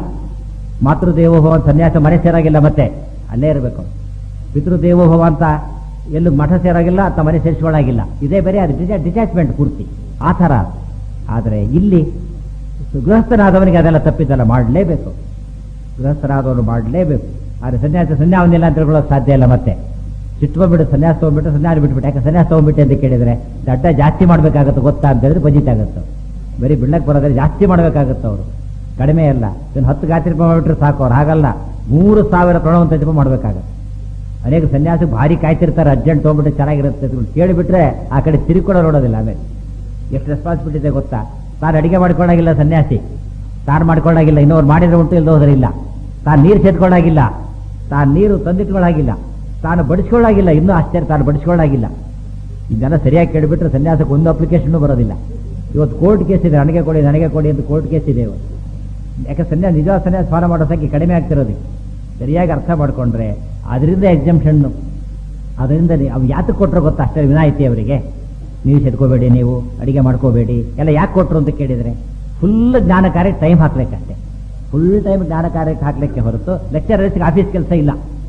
ಮಾತೃದೇವೋಭವ ಸನ್ಯಾಸ ಮನೆ ಸೇರಾಗಿಲ್ಲ ಮತ್ತೆ ಅಲ್ಲೇ ಇರಬೇಕು ಪಿತೃದೇವೋಭವ ಅಂತ ಎಲ್ಲೂ ಮಠ ಸೇರಾಗಿಲ್ಲ ಅಥವಾ ಮನೆ ಸೇರಿಸ್ಕೊಳ್ಳಾಗಿಲ್ಲ ಇದೇ ಬೇರೆ ಅದು ಡಿಟ್ಯಾಚ್ಮೆಂಟ್ ಪೂರ್ತಿ ಆ ಥರ ಅದು. ಆದರೆ ಇಲ್ಲಿ ಗೃಹಸ್ಥನಾದವನಿಗೆ ಅದೆಲ್ಲ ತಪ್ಪಿದ್ದಲ್ಲ ಮಾಡಲೇಬೇಕು ಗೃಹಸ್ಥರಾದವರು ಮಾಡಲೇಬೇಕು ಆದರೆ ಸನ್ಯಾಸ ಸನ್ಯಾವನಿಲ್ಲ ಅಂತ ತಿಳ್ಕೊಳ್ಳೋಕೆ ಸಾಧ್ಯ ಇಲ್ಲ ಮತ್ತೆ ಸಿಟ್ಟು ಬಂದ್ಬಿಟ್ಟು ಸನ್ಯಾಸ ತೊಗೊಂಡ್ಬಿಟ್ಟು ಸನ್ಯಾಸ ಬಿಟ್ಬಿಟ್ಟು ಯಾಕೆ ಸನ್ಯಾಸ ತೊಗೊಂಡ್ಬಿಟ್ಟೆ ಅಂತ ಕೇಳಿದ್ರೆ ದಡ್ಡ ಜಾಸ್ತಿ ಮಾಡಬೇಕಾಗತ್ತೆ ಗೊತ್ತಾ ಅಂತ ಹೇಳಿದ್ರೆ ಬಜಿತಾಗತ್ತೆ ಬರೀ ಬಿಡ್ಲಕ್ಕೆ ಬರೋದ್ರೆ ಜಾಸ್ತಿ ಮಾಡಬೇಕಾಗತ್ತೆ ಅವರು ಕಡಿಮೆ ಅಲ್ಲ ಇನ್ನು ಹತ್ತು ಗಾತ್ರಿ ಜಪ ಮಾಡಿಬಿಟ್ರೆ ಸಾಕು ಅವ್ರು ಹಾಗಲ್ಲ ಮೂರು ಸಾವಿರ ಪ್ರಣವಂತ ಜಪ ಮಾಡಬೇಕಾಗತ್ತೆ ಅನೇಕ ಸನ್ಯಾಸಿ ಭಾರಿ ಕಾಯ್ತಿರ್ತಾರೆ ಅರ್ಜೆಂಟ್ ತೊಗೊಂಡ್ಬಿಟ್ಟು ಚೆನ್ನಾಗಿರುತ್ತೆ ಅಂತ ಕೇಳಿಬಿಟ್ರೆ ಆ ಕಡೆ ತಿರುಗಿ ನೋಡೋದಿಲ್ಲ ಆಮೇಲೆ ಎಷ್ಟು ರೆಸ್ಪಾನ್ಸಿಬಿಲಿಟಿ ಇದೆ ಗೊತ್ತಾ ತಾನು ಅಡಿಗೆ ಮಾಡ್ಕೊಳ್ಳಾಗಿಲ್ಲ ಸನ್ಯಾಸಿ ತಾನು ಮಾಡ್ಕೊಳ್ಳಾಗಿಲ್ಲ ಇನ್ನೊರು ಮಾಡಿದ್ರೆ ಉಂಟು ಇಲ್ಲದ ಹೋದ್ರೆ ಇಲ್ಲ ತಾನು ನೀರು ಸೇದ್ಕೊಳ್ಳಾಗಿಲ್ಲ ತಾನು ನೀರು ತಂದಿಟ್ಕೊಳ್ಳಾಗಿಲ್ಲ ತಾನು ಬಡಿಸ್ಕೊಳ್ಳಾಗಿಲ್ಲ ಇನ್ನೂ ಆಶ್ಚರ್ಯ ತಾನು ಬಡಿಸ್ಕೊಳ್ಳಾಗಿಲ್ಲ ಇದೆಲ್ಲ ಸರಿಯಾಗಿ ಕೇಳಿಬಿಟ್ರೆ ಸನ್ಯಾಸಕ್ಕೆ ಒಂದು ಅಪ್ಲಿಕೇಶನ್ ಬರೋದಿಲ್ಲ ಇವತ್ತು ಕೋರ್ಟ್ ಕೇಸ್ ಇದೆ ನನಗೆ ಕೊಡಿ ನನಗೆ ಕೊಡಿ ಅಂತ ಕೋರ್ಟ್ ಕೇಸ್ ಇದೆ ಇವತ್ತು ಯಾಕೆ ಸನ್ಯಾಸ ನಿಜವಾದ ಸನ್ಯಾಸ ಫಾಲೋ ಮಾಡೋ ಸಂಖ್ಯೆ ಕಡಿಮೆ ಆಗ್ತಿರೋದು ಸರಿಯಾಗಿ ಅರ್ಥ ಮಾಡ್ಕೊಂಡ್ರೆ ಅದರಿಂದ ಎಕ್ಸಂಪ್ಷನ್ನು ಅದರಿಂದ ನೀ- ಅವು ಯಾತಕ್ಕೆ ಕೊಟ್ಟರು ಗೊತ್ತಾ ಅಷ್ಟೇ ವಿನಾಯಿತಿ ಅವರಿಗೆ ನೀವು ಸೆದ್ಕೋಬೇಡಿ ನೀವು ಅಡಿಗೆ ಮಾಡ್ಕೋಬೇಡಿ ಎಲ್ಲ ಯಾಕೆ ಕೊಟ್ಟರು ಅಂತ ಕೇಳಿದರೆ ಫುಲ್ ಜ್ಞಾನ ಕಾರ್ಯಕ್ಕೆ ಟೈಮ್ ಹಾಕ್ಬೇಕಷ್ಟೇ ಫುಲ್ ಟೈಮ್ ಜ್ಞಾನ ಕಾರ್ಯಕ್ಕೆ ಹಾಕ್ಲಿಕ್ಕೆ ಹೊರತು ಲೆಕ್ಚರರ್ಸ್ಗೆ ಆಫೀಸ್ ಕೆಲಸ ಇಲ್ಲ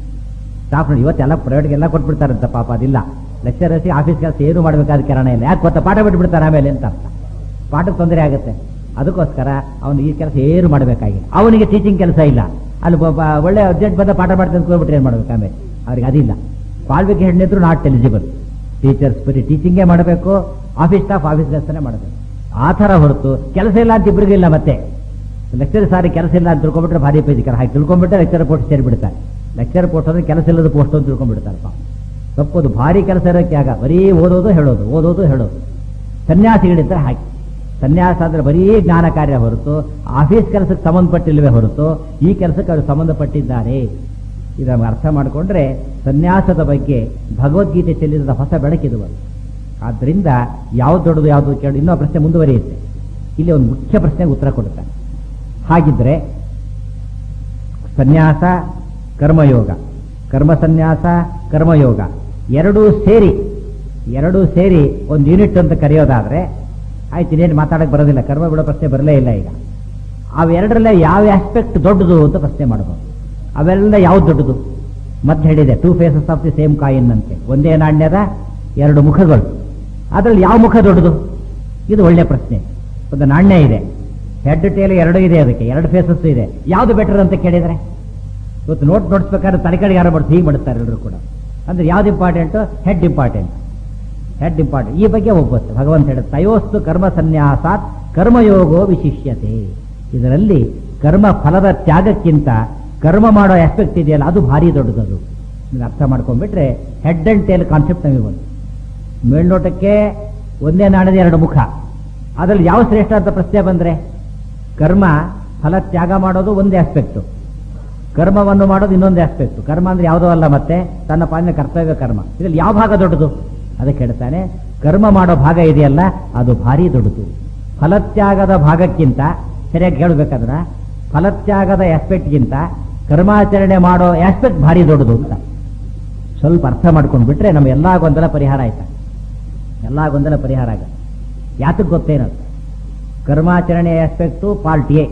ಸ್ಟಾಫ್ ನೋಡಿ ಇವತ್ತೆಲ್ಲ ಪ್ರೈವೇಟ್ಗೆಲ್ಲ ಕೊಟ್ಬಿಡ್ತಾರಂತ ಪಾಪ ಅದಿಲ್ಲ ಲೆಕ್ಚರರ್ಸ್ಗೆ ಆಫೀಸ್ ಕೆಲಸ ಏನು ಮಾಡಬೇಕಾದ ಕಾರಣ ಇಲ್ಲ ಯಾಕೆ ಗೊತ್ತಾ ಪಾಠ ಬಿಟ್ಬಿಡ್ತಾರೆ ಆಮೇಲೆ ಅಂತ ಅರ್ಥ ಪಾಠಕ್ಕೆ ತೊಂದರೆ ಆಗುತ್ತೆ ಅದಕ್ಕೋಸ್ಕರ ಅವನು ಈ ಕೆಲಸ ಏನು ಮಾಡಬೇಕಾಗಿಲ್ಲ ಅವನಿಗೆ ಟೀಚಿಂಗ್ ಕೆಲಸ ಇಲ್ಲ ಅಲ್ಲಿ ಒಬ್ಬ ಒಳ್ಳೆ ಅರ್ಜೆಂಟ್ ಬಂದ ಪಾಠ ಮಾಡ್ತಾ ಅಂದ್ಕೊಂಡ್ಬಿಟ್ರೆ ಏನು ಮಾಡ್ಬೇಕು ಆಮೇಲೆ ಅವ್ರಿಗೆ ಅದಿಲ್ಲ ಕ್ವಾಲಿಫಿಕೇಷನ್ ಇದ್ರು ನಾಟ್ ಎಲಿಜಿಬಲ್ ಟೀಚರ್ಸ್ ಬರೀ ಟೀಚಿಂಗೇ ಮಾಡಬೇಕು ಆಫೀಸ್ ಸ್ಟಾಫ್ ಆಫೀಸ್ ಕೆಲಸನೇ ಮಾಡಬೇಕು ಆ ಥರ ಹೊರತು ಕೆಲಸ ಇಲ್ಲ ಅಂತ ಇಬ್ಬರಿಗೂ ಇಲ್ಲ ಮತ್ತೆ ಲೆಕ್ಚರ್ ಸಾರಿ ಕೆಲಸ ಇಲ್ಲ ಅಂತ ತಿಳ್ಕೊಂಡ್ಬಿಟ್ರೆ ಭಾರಿ ಪೈಜಿಕರ ಹಾಗೆ ತಿಳ್ಕೊಂಡ್ಬಿಟ್ರೆ ಲೆಕ್ಚರ್ ಪೋಸ್ಟ್ ಸೇರಿಬಿಡ್ತಾರೆ ಲೆಕ್ಚರ್ ಪೋಸ್ಟ್ ಅಂದ್ರೆ ಕೆಲಸ ಇಲ್ಲದ ಪೋಸ್ಟ್ ಅಂತ ತಿಳ್ಕೊಂಡ್ಬಿಡ್ತಾರೆ ಪಾಪ ತಪ್ಪದು ಭಾರಿ ಕೆಲಸ ಇರೋಕ್ಕೆ ಆಗ ಬರೀ ಓದೋದು ಹೇಳೋದು ಓದೋದು ಹೇಳೋದು ಸನ್ಯಾಸಿಗಳಿದ್ರೆ ಹಾಕಿ ಸನ್ಯಾಸ ಅಂದ್ರೆ ಬರೀ ಜ್ಞಾನ ಕಾರ್ಯ ಹೊರತು ಆಫೀಸ್ ಕೆಲಸಕ್ಕೆ ಸಂಬಂಧಪಟ್ಟಿಲ್ವೇ ಹೊರತು ಈ ಕೆಲಸಕ್ಕೆ ಅವರು ಸಂಬಂಧಪಟ್ಟಿದ್ದಾರೆ ಇದನ್ನು ಅರ್ಥ ಮಾಡಿಕೊಂಡ್ರೆ ಸನ್ಯಾಸದ ಬಗ್ಗೆ ಭಗವದ್ಗೀತೆ ಚೆಲ್ಲಿದ ಹೊಸ ಬೆಳಕಿದು ಅದು ಆದ್ದರಿಂದ ಯಾವ್ದು ದೊಡ್ಡದು ಯಾವುದು ಕೇಳಿ ಇನ್ನೂ ಆ ಪ್ರಶ್ನೆ ಮುಂದುವರಿಯುತ್ತೆ ಇಲ್ಲಿ ಒಂದು ಮುಖ್ಯ ಪ್ರಶ್ನೆಗೆ ಉತ್ತರ ಕೊಡುತ್ತಾರೆ ಹಾಗಿದ್ರೆ ಸನ್ಯಾಸ ಕರ್ಮಯೋಗ ಕರ್ಮ ಸನ್ಯಾಸ ಕರ್ಮಯೋಗ ಎರಡೂ ಸೇರಿ ಎರಡೂ ಸೇರಿ ಒಂದು ಯೂನಿಟ್ ಅಂತ ಕರೆಯೋದಾದ್ರೆ ಆಯ್ತು ಇನ್ನೇನು ಮಾತಾಡಕ್ಕೆ ಬರೋದಿಲ್ಲ ಕರ್ಮ ಬಿಡೋ ಪ್ರಶ್ನೆ ಬರಲೇ ಇಲ್ಲ ಈಗ ಅವೆರಡರಲ್ಲೇ ಯಾವ ಆಸ್ಪೆಕ್ಟ್ ದೊಡ್ಡದು ಅಂತ ಪ್ರಶ್ನೆ ಮಾಡಬಹುದು ಅವೆಲ್ಲ ಯಾವ್ದು ದೊಡ್ಡದು ಮತ್ತೆ ಹೇಳಿದೆ two faces of the same coin ಅಂತೆ ಒಂದೇ ನಾಣ್ಯದ ಎರಡು ಮುಖಗಳು ಅದರಲ್ಲಿ ಯಾವ ಮುಖ ದೊಡ್ಡದು ಇದು ಒಳ್ಳೆ ಪ್ರಶ್ನೆ ಒಂದು ನಾಣ್ಯ ಇದೆ ಹೆಡ್ ಟೇಲ್ ಎರಡು ಇದೆ ಅದಕ್ಕೆ ಎರಡು ಫೇಸಸ್ ಇದೆ ಯಾವುದು ಬೆಟರ್ ಅಂತ ಕೇಳಿದ್ರೆ ಇವತ್ತು ನೋಟ್ ನೋಡಿಸ್ಬೇಕಾದ್ರೆ ತಲೆ ಕಡೆ ಯಾರು ಮಾಡ್ತಾರೆ ಹೀಗೆ ಮಾಡ್ತಾರೆ ಎಲ್ಲರೂ ಕೂಡ ಅಂದ್ರೆ ಯಾವ್ದು important head important head important ಈ ಬಗ್ಗೆ ಒಪ್ಪುತ್ತೆ ಭಗವಂತ ಹೇಳುತ್ತೆ ತಯೋಸ್ತು ಕರ್ಮ ಸನ್ಯಾಸಾತ್ ಕರ್ಮಯೋಗೋ ವಿಶಿಷ್ಯತೆ ಇದರಲ್ಲಿ ಕರ್ಮ ಫಲದ ತ್ಯಾಗಕ್ಕಿಂತ ಕರ್ಮ ಮಾಡೋ ಆಸ್ಪೆಕ್ಟ್ ಇದೆಯಲ್ಲ ಅದು ಭಾರಿ ದೊಡ್ಡದದು ನೀವು ಅರ್ಥ ಮಾಡ್ಕೊಂಡ್ಬಿಟ್ರೆ ಹೆಡ್ ಅಂಡ್ ಟೇಲ್ ಕಾನ್ಸೆಪ್ಟ್ ನಮಗೆ ಬಂತು ಮೇಲ್ನೋಟಕ್ಕೆ ಒಂದೇ ನಾಣದ ಎರಡು ಮುಖ ಅದರಲ್ಲಿ ಯಾವ ಶ್ರೇಷ್ಠ ಅಂತ ಪ್ರಶ್ನೆ ಬಂದ್ರೆ ಕರ್ಮ ಫಲ ತ್ಯಾಗ ಮಾಡೋದು ಒಂದೇ ಆಸ್ಪೆಕ್ಟು ಕರ್ಮವನ್ನು ಮಾಡೋದು ಇನ್ನೊಂದು ಆಸ್ಪೆಕ್ಟ್ ಕರ್ಮ ಅಂದ್ರೆ ಯಾವುದೋ ಅಲ್ಲ ಮತ್ತೆ ತನ್ನ ಪಾಲಿನ ಕರ್ತವ್ಯ ಕರ್ಮ ಇದರಲ್ಲಿ ಯಾವ ಭಾಗ ದೊಡ್ಡದು ಅದಕ್ಕೆ ಹೇಳ್ತಾನೆ ಕರ್ಮ ಮಾಡೋ ಭಾಗ ಇದೆಯಲ್ಲ ಅದು ಭಾರಿ ದೊಡ್ಡದು ಫಲತ್ಯಾಗದ ಭಾಗಕ್ಕಿಂತ ಸರಿಯಾಗಿ ಕೇಳಬೇಕಾದ್ರ ಫಲತ್ಯಾಗದ ಆಸ್ಪೆಕ್ಟ್ಗಿಂತ ಕರ್ಮಾಚರಣೆ ಮಾಡೋ ಆಸ್ಪೆಕ್ಟ್ ಭಾರಿ ದೊಡ್ಡದು ಅಂತ ಸ್ವಲ್ಪ ಅರ್ಥ ಮಾಡ್ಕೊಂಡು ಬಿಟ್ರೆ ನಮ್ಮ ಎಲ್ಲಾ ಗೊಂದಲ ಪರಿಹಾರ ಆಯ್ತಾ ಎಲ್ಲಾ ಗೊಂದಲ ಪರಿಹಾರ ಆಗ ಯಾತಕ್ಕೆ ಗೊತ್ತೇನದು ಕರ್ಮಾಚರಣೆ ಆಸ್ಪೆಕ್ಟು ಪಾರ್ಟ್ ಎ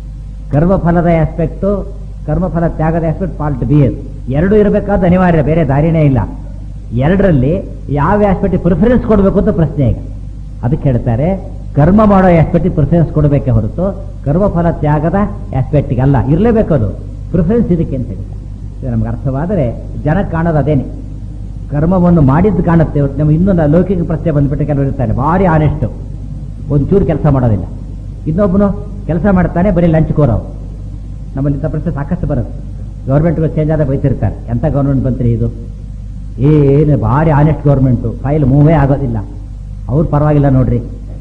ಕರ್ಮಫಲದ ಆಸ್ಪೆಕ್ಟು ಕರ್ಮಫಲ ತ್ಯಾಗದ ಆಸ್ಪೆಕ್ಟ್ ಪಾರ್ಟ್ ಬಿ ಅದು ಎರಡು ಇರಬೇಕಾದ ಅನಿವಾರ್ಯ ಬೇರೆ ದಾರಿನೇ ಇಲ್ಲ ಎರಡರಲ್ಲಿ ಯಾವ ಆಸ್ಪೆಕ್ಟ್ ಪ್ರಿಫರೆನ್ಸ್ ಕೊಡಬೇಕು ಅಂತ ಪ್ರಶ್ನೆ ಈಗ ಅದಕ್ಕೆ ಹೇಳ್ತಾರೆ ಕರ್ಮ ಮಾಡೋ ಆಸ್ಪೆಕ್ಟ್ ಪ್ರಿಫರೆನ್ಸ್ ಕೊಡಬೇಕೆ ಹೊರತು ಕರ್ಮಫಲ ತ್ಯಾಗದ ಆಸ್ಪೆಕ್ಟ್ಗೆ ಅಲ್ಲ ಇರಲೇಬೇಕು ಅದು ಪ್ರಿಫರೆನ್ಸ್ ಇದಕ್ಕೆ ಅಂತ ಹೇಳ್ತಾರೆ ಇದು ನಮ್ಗೆ ಅರ್ಥವಾದರೆ ಜನ ಕಾಣೋದು ಅದೇನೆ ಕರ್ಮವನ್ನು ಮಾಡಿದ್ದು ಕಾಣುತ್ತೆ ಹೊರ್ತು ನಮ್ಗೆ ಇನ್ನೊಂದು ಲೌಕಿಕ ಪ್ರಶ್ನೆ ಬಂದ್ಬಿಟ್ಟು ಕೆಲವರು ಇರ್ತಾರೆ ಭಾರಿ ಆನೆಸ್ಟು ಒಂಚೂರು ಕೆಲಸ ಮಾಡೋದಿಲ್ಲ ಇನ್ನೊಬ್ಬನು ಕೆಲಸ ಮಾಡ್ತಾನೆ ಬರೀ ಲಂಚ್ ಕೋರವು ನಮ್ಮಲ್ಲಿ ಇಂಥ ಪ್ರಶ್ನೆ ಸಾಕಷ್ಟು ಬರುತ್ತೆ ಗೌರ್ಮೆಂಟ್ಗಳು ಚೇಂಜ್ ಆದ ಬೈತಿರ್ತಾರೆ ಎಂಥ ಗೌರ್ಮೆಂಟ್ ಬಂತ್ರಿ ಇದು ಏನು ಭಾರಿ ಆನೆಸ್ಟ್ ಗೌರ್ಮೆಂಟು ಫೈಲ್ ಮೂವೇ ಆಗೋದಿಲ್ಲ ಅವ್ರು ಪರವಾಗಿಲ್ಲ ನೋಡ್ರಿ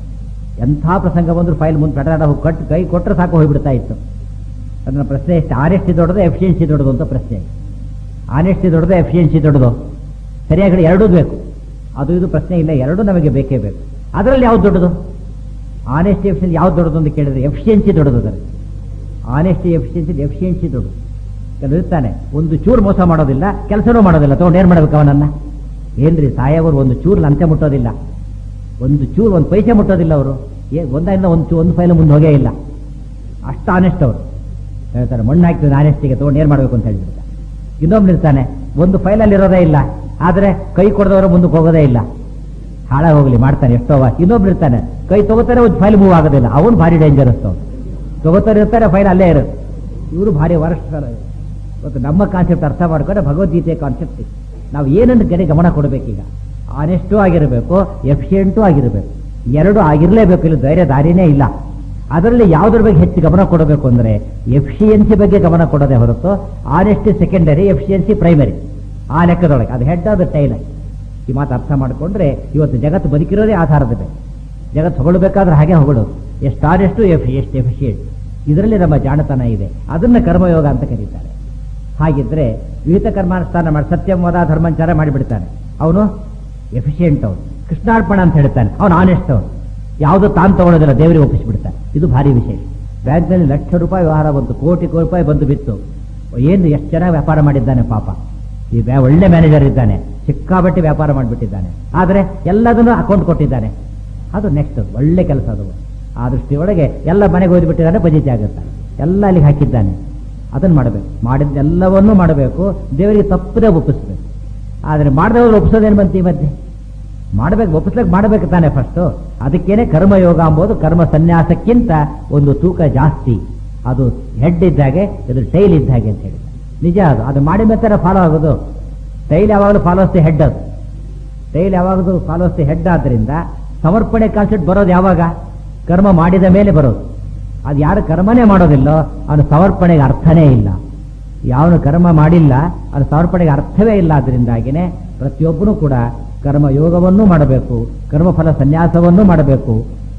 ಎಂಥ ಪ್ರಸಂಗ ಬಂದ್ರು ಫೈಲ್ ಮುಂದೆ ಪೆಟ್ರಾಡ ಹೋಗಿ ಕಟ್ಟು ಕೈ ಕೊಟ್ಟರೆ ಸಾಕು ಹೋಗ್ಬಿಡ್ತಾ ಇತ್ತು ಅದನ್ನ ಪ್ರಶ್ನೆ ಎಷ್ಟು ಆನೆಸ್ಟಿ ದೊಡ್ಡದು ಎಫಿಷಿಯನ್ಸಿ ದೊಡ್ಡದು ಅಂತ ಪ್ರಶ್ನೆ ಆನೆಸ್ಟಿ ದೊಡ್ಡದು ಎಫಿಷಿಯನ್ಸಿ ದೊಡ್ಡದು ಸರಿಯಾಗಿ ಎರಡೂ ಬೇಕು ಅದು ಇದು ಪ್ರಶ್ನೆ ಇಲ್ಲ ಎರಡೂ ನಮಗೆ ಬೇಕೇ ಬೇಕು ಅದರಲ್ಲಿ ಯಾವ್ದು ದೊಡ್ಡದು ಆನೆಸ್ಟಿ ಎಫಿಷಿಯನ್ಸಿ ಯಾವ್ದು ದೊಡ್ಡದು ಅಂತ ಕೇಳಿದ್ರೆ ಎಫಿಷಿಯನ್ಸಿ ದೊಡ್ಡದು ಅದರಲ್ಲಿ ಆನೆಸ್ಟಿ ಎಫಿಷಿಯನ್ಸಿ ಎಫಿಷಿಯನ್ಸಿ ದೊಡ್ಡದು ಕೆಲವು ಇರ್ತಾನೆ ಒಂದು ಚೂರು ಮೋಸ ಮಾಡೋದಿಲ್ಲ ಕೆಲಸನೂ ಮಾಡೋದಿಲ್ಲ ತಗೊಂಡು ಏನ್ ಮಾಡ್ಬೇಕು ಅವನನ್ನ ಏನ್ರಿ ಸಾಯವರು ಒಂದು ಚೂರು ಲಂಚ ಮುಟ್ಟೋದಿಲ್ಲ ಒಂದು ಚೂರು ಒಂದು ಪೈಸೆ ಮುಟ್ಟೋದಿಲ್ಲ ಅವರು ಏ ಒಂದಾಗಿಂದ ಒಂದು ಚೂ ಒಂದು ಫೈಲ್ ಮುಂದೆ ಹೋಗೇ ಇಲ್ಲ ಅಷ್ಟು ಆನೆಸ್ಟ್ ಅವರು ಹೇಳ್ತಾರೆ ಮಣ್ಣು ಹಾಕ್ತೀವಿ ಆನೆಸ್ಟಿಗೆ ತಗೊಂಡು ಏನ್ ಮಾಡ್ಬೇಕು ಅಂತ ಹೇಳ್ಬಿಡ್ತಾರೆ ಇನ್ನೊಬ್ನು ಇರ್ತಾನೆ ಒಂದು ಫೈಲಲ್ಲಿ ಇರೋದೇ ಇಲ್ಲ ಆದ್ರೆ ಕೈ ಕೊಡದವರು ಮುಂದಕ್ಕೆ ಹೋಗೋದೇ ಇಲ್ಲ ಹಾಳಾಗಿ ಹೋಗ್ಲಿ ಮಾಡ್ತಾನೆ ಎಷ್ಟೋ ವಾ ಇನ್ನೊಬ್ರು ಇರ್ತಾನೆ ಕೈ ತಗೋತಾರೆ ಒಂದು ಫೈಲ್ ಮೂವ್ ಆಗೋದಿಲ್ಲ ಅವನು ಭಾರಿ ಡೇಂಜರಸ್ ಅವ್ನು ತಗೋತಾರೆ ಇರ್ತಾರೆ ಫೈಲ್ ಅಲ್ಲೇ ಇರುತ್ತೆ ಇವರು ಭಾರಿ ವರ್ಷ ಇವತ್ತು ನಮ್ಮ ಕಾನ್ಸೆಪ್ಟ್ ಅರ್ಥ ಮಾಡ್ಕೊಂಡ್ರೆ ಭಗವದ್ಗೀತೆಯ ಕಾನ್ಸೆಪ್ಟ್ ನಾವು ಏನನ್ನು ಕಡೆ ಗಮನ ಕೊಡಬೇಕೀಗ ಆನೆಸ್ಟು ಆಗಿರಬೇಕು ಎಫಿಷಿಯೆಂಟು ಆಗಿರಬೇಕು ಎರಡು ಆಗಿರಲೇಬೇಕು ಇಲ್ಲಿ ಧೈರ್ಯ ದಾರಿನೇ ಇಲ್ಲ ಅದರಲ್ಲಿ ಯಾವುದ್ರ ಬಗ್ಗೆ ಹೆಚ್ಚು ಗಮನ ಕೊಡಬೇಕು ಅಂದ್ರೆ ಎಫಿಷಿಯನ್ಸಿ ಬಗ್ಗೆ ಗಮನ ಕೊಡೋದೇ ಹೊರತು ಆನೆಸ್ಟಿ ಸೆಕೆಂಡರಿ ಎಫಿಷಿಯನ್ಸಿ ಪ್ರೈಮರಿ ಆ ಲೆಕ್ಕದೊಳಗೆ ಅದು ಹೆಡ್ ಅದು ಟೈಲ್ ಈ ಮಾತು ಅರ್ಥ ಮಾಡಿಕೊಂಡ್ರೆ ಇವತ್ತು ಜಗತ್ತು ಬದುಕಿರೋದೇ ಆಧಾರದ ಮೇಲೆ ಜಗತ್ತು ಹೊಗಳಬೇಕಾದ್ರೆ ಹಾಗೆ ಹೊಗಳೋದು ಎಷ್ಟು ಆನೆಸ್ಟು ಎಫ್ ಎಷ್ಟು ಎಫಿಷಿಯೆಂಟ್ ಇದರಲ್ಲಿ ನಮ್ಮ ಜಾಣತನ ಇದೆ ಅದನ್ನ ಕರ್ಮಯೋಗ ಅಂತ ಕರೀತಾರೆ ಹಾಗಿದ್ರೆ ವಿಹಿತ ಕರ್ಮಾನುಷ್ಠಾನ ಮಾಡಿ ಸತ್ಯವಾದ ಧರ್ಮಾಂಚಾರ ಮಾಡಿಬಿಡ್ತಾನೆ ಅವನು ಎಫಿಷಿಯೆಂಟ್ ಅವನು ಕೃಷ್ಣಾರ್ಪಣ ಅಂತ ಹೇಳ್ತಾನೆ ಅವನು ಆನೆಸ್ಟ್ ಅವನು ಯಾವುದು ತಾನು ತಗೊಳ್ಳೋದಿಲ್ಲ ದೇವರಿಗೆ ಒಪ್ಪಿಸಿಬಿಡ್ತಾನೆ ಇದು ಭಾರಿ ವಿಶೇಷ ಬ್ಯಾಂಕ್ನಲ್ಲಿ ಲಕ್ಷ ರೂಪಾಯಿ ವ್ಯವಹಾರ ಬಂತು ಕೋಟಿ ಕೋಟಿ ರೂಪಾಯಿ ಬಂದು ಬಿತ್ತು ಏನು ಎಷ್ಟು ಚೆನ್ನಾಗಿ ವ್ಯಾಪಾರ ಮಾಡಿದ್ದಾನೆ ಪಾಪ ಈ ಬ್ಯಾ- ಒಳ್ಳೆ ಮ್ಯಾನೇಜರ್ ಇದ್ದಾನೆ ಸಿಕ್ಕಾಬಟ್ಟೆ ವ್ಯಾಪಾರ ಮಾಡಿಬಿಟ್ಟಿದ್ದಾನೆ ಆದರೆ ಎಲ್ಲದನ್ನು ಅಕೌಂಟ್ ಕೊಟ್ಟಿದ್ದಾನೆ ಅದು ನೆಕ್ಸ್ಟ್ ಒಳ್ಳೆ ಕೆಲಸ ಅದು ಆ ದೃಷ್ಟಿಯೊಳಗೆ ಎಲ್ಲ ಮನೆಗೆ ಹೋಗ್ಬಿಟ್ಟಿದ್ದಾನೆ ಬಜೆಟ್ ಆಗುತ್ತೆ ಎಲ್ಲ ಅಲ್ಲಿಗೆ ಹಾಕಿದ್ದಾನೆ ಅದನ್ನು ಮಾಡಬೇಕು ಮಾಡಿದ್ದೆಲ್ಲವನ್ನೂ ಮಾಡಬೇಕು ದೇವರಿಗೆ ತಪ್ಪದೇ ಒಪ್ಪಿಸ್ಬೇಕು ಆದರೆ ಮಾಡದವ್ರು ಒಪ್ಪಿಸೋದೇನು ಬಂತು ಈ ಮಧ್ಯೆ ಮಾಡಬೇಕು ಒಪ್ಪಿಸ್ಲಿಕ್ಕೆ ಮಾಡಬೇಕು ತಾನೆ ಫಸ್ಟು ಅದಕ್ಕೇನೆ ಕರ್ಮಯೋಗ ಅಂಬೋದು ಕರ್ಮ ಸನ್ಯಾಸಕ್ಕಿಂತ ಒಂದು ತೂಕ ಜಾಸ್ತಿ ಅದು ಹೆಡ್ ಇದ್ದಾಗೆ ಇದು ಟೈಲ್ ಇದ್ದಾಗೆ ಅಂತ ಹೇಳಿ ನಿಜ ಅದು ಅದು ಮಾಡಿ ಮತ್ತೆ ಫಾಲೋ ಆಗೋದು ಟೈಲ್ ಯಾವಾಗಲೂ ಫಾಲೋಸ್ ದಿ ಹೆಡ್ ಅದು ಟೈಲ್ ಯಾವಾಗಲೂ ಫಾಲೋಸ್ ದಿ ಹೆಡ್ ಆದ್ರಿಂದ ಸಮರ್ಪಣೆ ಕಾನ್ಸೆಪ್ಟ್ ಬರೋದು ಯಾವಾಗ ಕರ್ಮ ಮಾಡಿದ ಮೇಲೆ ಬರೋದು ಅದು ಯಾರು ಕರ್ಮನೇ ಮಾಡೋದಿಲ್ಲೋ ಅವನು ಸಮರ್ಪಣೆಗೆ ಅರ್ಥನೇ ಇಲ್ಲ ಯಾವನು ಕರ್ಮ ಮಾಡಿಲ್ಲ ಅದು ಸಮರ್ಪಣೆಗೆ ಅರ್ಥವೇ ಇಲ್ಲ ಅದರಿಂದಾಗಿನೇ ಪ್ರತಿಯೊಬ್ಬನೂ ಕೂಡ ಕರ್ಮ ಯೋಗವನ್ನೂ ಮಾಡಬೇಕು ಕರ್ಮಫಲ ಸನ್ಯಾಸವನ್ನೂ ಮಾಡಬೇಕು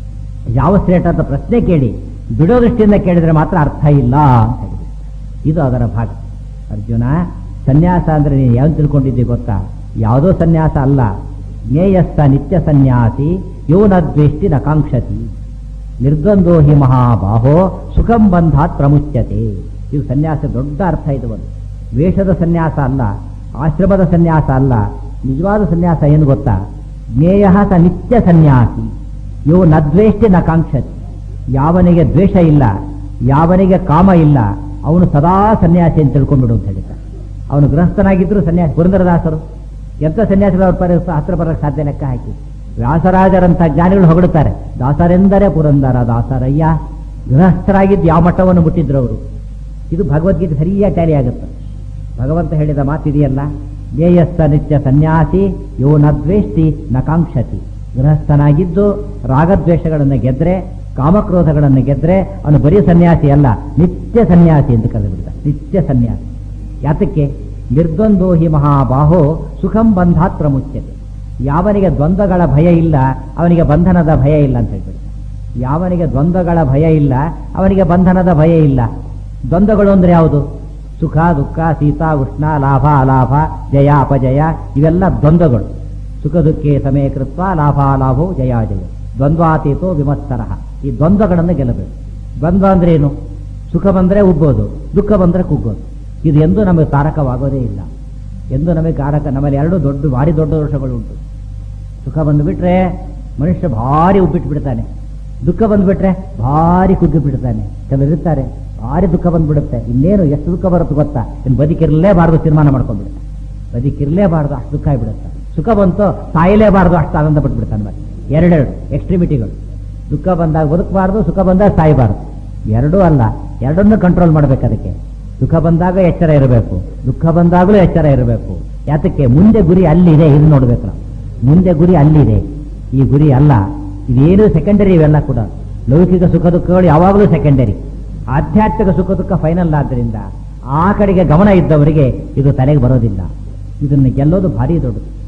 ಯಾವ ಶ್ರೇಷ್ಠ ಅಂತ ಪ್ರಶ್ನೆ ಕೇಳಿ ಬಿಡೋ ದೃಷ್ಟಿಯಿಂದ ಕೇಳಿದ್ರೆ ಮಾತ್ರ ಅರ್ಥ ಇಲ್ಲ ಅಂತ ಹೇಳಿದ್ರು ಇದು ಅದರ ಭಾಗ ಅರ್ಜುನ ಸನ್ಯಾಸ ಅಂದ್ರೆ ನೀನು ಯಾವ ತಿಳ್ಕೊಂಡಿದ್ದಿ ಗೊತ್ತಾ ಯಾವುದೋ ಸನ್ಯಾಸ ಅಲ್ಲ ಜ್ಞೇಯಸ್ಥ ನಿತ್ಯ ಸನ್ಯಾಸಿ ಯೋನದ್ವೇಷ್ಟಿ ನಕಾಂಕ್ಷತಿ ನಿರ್ದ್ವಂದ್ವೋ ಹಿ ಮಹಾಬಾಹೋ ಸುಖಂ ಬಂಧಾತ್ ಪ್ರಮುಚ್ಯತೆ ಇದು ಸನ್ಯಾಸ ದೊಡ್ಡ ಅರ್ಥ ಇದು ಒಂದು ವೇಷದ ಸನ್ಯಾಸ ಅಲ್ಲ ಆಶ್ರಮದ ಸನ್ಯಾಸ ಅಲ್ಲ ನಿಜವಾದ ಸನ್ಯಾಸ ಏನು ಗೊತ್ತಾ ಜ್ಞೇಯ ಸ ನಿತ್ಯ ಸನ್ಯಾಸಿ ಯೋ ನದ್ವೇಷ್ಟಿ ನಕಾಂಕ್ಷತಿ ಯಾವನಿಗೆ ದ್ವೇಷ ಇಲ್ಲ ಯಾವನಿಗೆ ಕಾಮ ಇಲ್ಲ ಅವನು ಸದಾ ಸನ್ಯಾಸಿ ಅಂತ ತಿಳ್ಕೊಂಡ್ಬಿಡು ಅಂತ ಹೇಳಿದ್ದಾರೆ ಅವನು ಗೃಹಸ್ಥನಾಗಿದ್ರು ಸನ್ಯಾಸಿ ಪುರಂದರದಾಸರು ಎಂತ ಸನ್ಯಾಸಿಗಳು ಅವ್ರ ಪರ ಹತ್ರ ಬರಕ್ಕೆ ಸಾಧ್ಯ ಲೆಕ್ಕ ಹಾಕಿ ವ್ಯಾಸರಾಜರಂತ ಜ್ಞಾನಿಗಳು ಹೊಗಳುತ್ತಾರೆ ದಾಸರೆಂದರೆ ಪುರಂದರ ದಾಸರಯ್ಯ ಗೃಹಸ್ಥರಾಗಿದ್ದು ಯಾವ ಮಟ್ಟವನ್ನು ಮುಟ್ಟಿದ್ರು ಅವರು ಇದು ಭಗವದ್ಗೀತೆ ಸರಿಯಾಗಿ ಟ್ಯಾಲಿ ಆಗುತ್ತೆ ಭಗವಂತ ಹೇಳಿದ ಮಾತಿದೆಯಲ್ಲ ಜ್ಞೇಯಸ್ಥ ನಿತ್ಯ ಸನ್ಯಾಸಿ ಯೋ ನದ್ವೇಷ್ಟಿ ನಕಾಂಕ್ಷತಿ ಗೃಹಸ್ಥನಾಗಿದ್ದು ರಾಗದ್ವೇಷಗಳನ್ನು ಗೆದ್ರೆ ಕಾಮಕ್ರೋಧಗಳನ್ನು ಗೆದ್ರೆ ಅವನು ಬರೀ ಸನ್ಯಾಸಿ ಅಲ್ಲ ನಿತ್ಯ ಸನ್ಯಾಸಿ ಅಂತ ಕರೆದುಬಿಡ್ತಾನೆ ನಿತ್ಯ ಸನ್ಯಾಸಿ ಯಾತಕ್ಕೆ ನಿರ್ದ್ವಂದ್ವೋ ಹಿ ಮಹಾಬಾಹೋ ಸುಖಂ ಬಂಧಾತ್ ಪ್ರಮುಚ್ಯತೆ ಯಾವನಿಗೆ ದ್ವಂದ್ವಗಳ ಭಯ ಇಲ್ಲ ಅವನಿಗೆ ಬಂಧನದ ಭಯ ಇಲ್ಲ ಅಂತ ಹೇಳ್ಬಿಡ್ತಾನೆ ಯಾವನಿಗೆ ದ್ವಂದ್ವಗಳ ಭಯ ಇಲ್ಲ ಅವನಿಗೆ ಬಂಧನದ ಭಯ ಇಲ್ಲ ದ್ವಂದ್ವಗಳು ಅಂದ್ರೆ ಯಾವುದು ಸುಖ ದುಃಖ ಶೀತ ಉಷ್ಣ ಲಾಭ ಅಲಾಭ ಜಯ ಅಪಜಯ ಇವೆಲ್ಲ ದ್ವಂದ್ವಗಳು ಸುಖ ದುಃಖೇ ಸಮಯ ಕೃತ್ವ ಲಾಭ ಲಾಭೋ ಜಯ ಜಯ ದ್ವಂದ್ವಾತೀತೋ ವಿಮತ್ತರ ಈ ದ್ವಂದ್ವಗಳನ್ನು ಗೆಲ್ಲಬೇಕು ದ್ವಂದ್ವ ಅಂದ್ರೆ ಏನು ಸುಖ ಬಂದ್ರೆ ಉಬ್ಬೋದು ದುಃಖ ಬಂದ್ರೆ ಕುಗ್ಗೋದು ಇದು ಎಂದು ನಮಗೆ ತಾರಕವಾಗೋದೇ ಇಲ್ಲ ಎಂದು ನಮಗೆ ಕಾರಕ ನಮ್ಮಲ್ಲಿ ಎರಡು ದೊಡ್ಡ ಭಾರಿ ದೊಡ್ಡ ದೋಷಗಳು ಉಂಟು ಸುಖ ಬಂದುಬಿಟ್ರೆ ಮನುಷ್ಯ ಭಾರಿ ಉಬ್ಬಿಟ್ಟು ಬಿಡ್ತಾನೆ ದುಃಖ ಬಂದ್ಬಿಟ್ರೆ ಭಾರಿ ಕುಗ್ಗಿ ಬಿಡ್ತಾನೆ ಕೆಲವರು ಇರ್ತಾರೆ ಭಾರಿ ದುಃಖ ಬಂದ್ಬಿಡುತ್ತೆ ಇನ್ನೇನು ಎಷ್ಟು ದುಃಖ ಬರುತ್ತೆ ಗೊತ್ತಾ ಇನ್ನು ಬದುಕಿರಲೇಬಾರ್ದು ತೀರ್ಮಾನ ಮಾಡ್ಕೊಂಡ್ಬಿಡುತ್ತೆ ಬದುಕಿರಲೇಬಾರ್ದು ಅಷ್ಟು ದುಃಖ ಆಗಿಬಿಡುತ್ತೆ ಸುಖ ಬಂತು ಸಾಯಲೇಬಾರ್ದು ಅಷ್ಟು ಆನಂದ ಪಟ್ಬಿಡ್ತಾನೆ ಮತ್ತೆ ಎರಡೆರಡು ಎಕ್ಸ್ಟ್ರಿಮಿಟಿಗಳು ದುಃಖ ಬಂದಾಗ ಬದುಕಬಾರ್ದು ಸುಖ ಬಂದಾಗ ಸಾಯಬಾರ್ದು ಎರಡೂ ಅಲ್ಲ ಎರಡನ್ನೂ ಕಂಟ್ರೋಲ್ ಮಾಡ್ಬೇಕು ಅದಕ್ಕೆ ಸುಖ ಬಂದಾಗ ಎಚ್ಚರ ಇರಬೇಕು ದುಃಖ ಬಂದಾಗಲೂ ಎಚ್ಚರ ಇರಬೇಕು ಯಾತಕ್ಕೆ ಮುಂದೆ ಗುರಿ ಅಲ್ಲಿದೆ ಇದು ನೋಡ್ಬೇಕು ನಾವು ಮುಂದೆ ಗುರಿ ಅಲ್ಲಿದೆ ಈ ಗುರಿ ಅಲ್ಲ ಇದೇನು ಸೆಕೆಂಡರಿ ಇವೆಲ್ಲ ಕೂಡ ಲೌಕಿಕ ಸುಖ ದುಃಖಗಳು ಯಾವಾಗಲೂ ಸೆಕೆಂಡರಿ ಆಧ್ಯಾತ್ಮಿಕ ಸುಖ ದುಃಖ ಫೈನಲ್ ಆದ್ದರಿಂದ ಆ ಕಡೆಗೆ ಗಮನ ಇದ್ದವರಿಗೆ ಇದು ತಲೆಗೆ ಬರೋದಿಲ್ಲ ಇದನ್ನು ಗೆಲ್ಲೋದು ಭಾರಿ ದೊಡ್ಡದು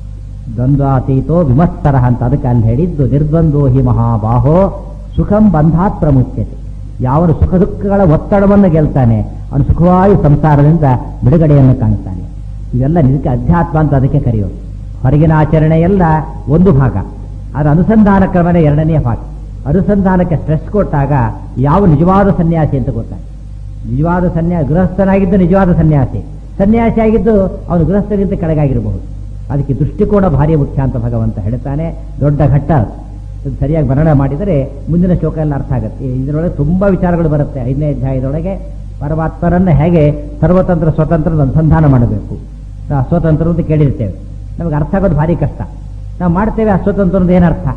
ದ್ವಂದ್ವಾತೀತೋ ವಿಮತ್ತರ ಅಂತ ಅದಕ್ಕೆ ಅಲ್ಲಿ ಹೇಳಿದ್ದು ನಿರ್ದ್ವಂದ್ವೋ ಹಿ ಮಹಾಬಾಹೋ ಸುಖಂ ಬಂಧಾತ್ ಪ್ರಮುಚ್ಯತೆ ಯಾವನು ಸುಖ ದುಃಖಗಳ ಒತ್ತಡವನ್ನು ಗೆಲ್ತಾನೆ ಅವನು ಸುಖವಾಗಿ ಸಂಸಾರದಿಂದ ಬಿಡುಗಡೆಯನ್ನು ಕಾಣ್ತಾನೆ ಇವೆಲ್ಲ ನಿಜಕ್ಕೆ ಅಧ್ಯಾತ್ಮ ಅಂತ ಅದಕ್ಕೆ ಕರೆಯೋದು ಹೊರಗಿನ ಆಚರಣೆ ಎಲ್ಲ ಒಂದು ಭಾಗ ಅದರ ಅನುಸಂಧಾನ ಕ್ರಮನೇ ಎರಡನೇ ಭಾಗ ಅನುಸಂಧಾನಕ್ಕೆ ಸ್ಟ್ರೆಸ್ ಕೊಟ್ಟಾಗ ಯಾವ ನಿಜವಾದ ಸನ್ಯಾಸಿ ಅಂತ ಗೊತ್ತಾಗ ನಿಜವಾದ ಸನ್ಯಾಸ ಗೃಹಸ್ಥನಾಗಿದ್ದು ನಿಜವಾದ ಸನ್ಯಾಸಿ ಸನ್ಯಾಸಿ ಆಗಿದ್ದು ಅವನು ಗೃಹಸ್ಥಗಿಂತ ಕೆಳಗಾಗಿರಬಹುದು ಅದಕ್ಕೆ ದೃಷ್ಟಿಕೋನ ಭಾರಿ ಮುಖ್ಯ ಅಂತ ಭಗವಂತ ಹೇಳ್ತಾನೆ ದೊಡ್ಡ ಘಟ್ಟ ಅದು. ಇದು ಸರಿಯಾಗಿ ವರ್ಣನೆ ಮಾಡಿದರೆ ಮುಂದಿನ ಶ್ಲೋಕ ಎಲ್ಲ ಅರ್ಥ ಆಗುತ್ತೆ ಇದರೊಳಗೆ ತುಂಬಾ ವಿಚಾರಗಳು ಬರುತ್ತೆ ಐದನೇ ಅಧ್ಯಾಯದೊಳಗೆ ಪರಮಾತ್ಮರನ್ನ ಹೇಗೆ ಸರ್ವತಂತ್ರ ಸ್ವತಂತ್ರದ ಅನುಸಂಧಾನ ಮಾಡಬೇಕು ನಾವು ಸ್ವತಂತ್ರ ಅಂತ ಕೇಳಿರ್ತೇವೆ ನಮಗೆ ಅರ್ಥ ಆಗೋದು ಭಾರಿ ಕಷ್ಟ ನಾವು ಮಾಡ್ತೇವೆ ಅಸ್ವತಂತ್ರ ಅಂತ ಏನರ್ಥ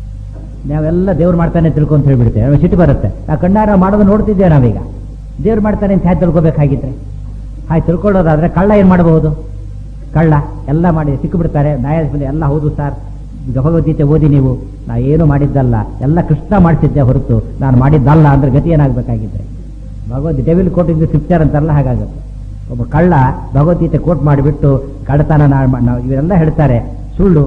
ನಾವೆಲ್ಲ ದೇವ್ರು ಮಾಡ್ತಾನೆ ತಿಳ್ಕೊಂತ ಹೇಳ್ಬಿಡ್ತೇವೆ ನಮಗೆ ಸಿಟ್ಟು ಬರುತ್ತೆ ನಾವು ಕಣ್ಣಾರ ಮಾಡೋದು ನೋಡ್ತಿದ್ದೇವೆ ನಾವೀಗ ದೇವ್ರು ಮಾಡ್ತಾನೆ ಅಂತ ಹೇಗೆ ತಿಳ್ಕೊಬೇಕಾಗಿದ್ರೆ ಹಾಗೆ ತಿಳ್ಕೊಳ್ಳೋದಾದ್ರೆ ಕಳ್ಳ ಏನು ಮಾಡಬಹುದು ಕಳ್ಳ ಎಲ್ಲ ಮಾಡಿ ಸಿಕ್ಕಿಬಿಡ್ತಾರೆ ನ್ಯಾಯಾಧೀಶ ಎಲ್ಲ ಹೌದು ಸರ್ ಭಗವದ್ಗೀತೆ ಓದಿ ನೀವು ನಾ ಏನು ಮಾಡಿದ್ದಲ್ಲ ಎಲ್ಲ ಕೃಷ್ಣ ಮಾಡಿಸಿದ್ದೆ ಹೊರತು ನಾನು ಮಾಡಿದ್ದಲ್ಲ ಅಂದ್ರೆ ಗತಿ ಏನಾಗಬೇಕಾಗಿದ್ರೆ ಭಗವದ್ ಡೆವಿಲ್ ಕೊಟ್ಟಿದ್ದು ಸ್ಕ್ರಿಪ್ಚರ್ ಅಂತಾರಲ್ಲ ಹಾಗಾಗುತ್ತೆ ಒಬ್ಬ ಕಳ್ಳ ಭಗವದ್ಗೀತೆ ಕೋಟ್ ಮಾಡಿಬಿಟ್ಟು ಕಳ್ಳತನ ನಾ- ನಾವು ಇವೆಲ್ಲ ಹೇಳ್ತಾರೆ ಸುಳ್ಳು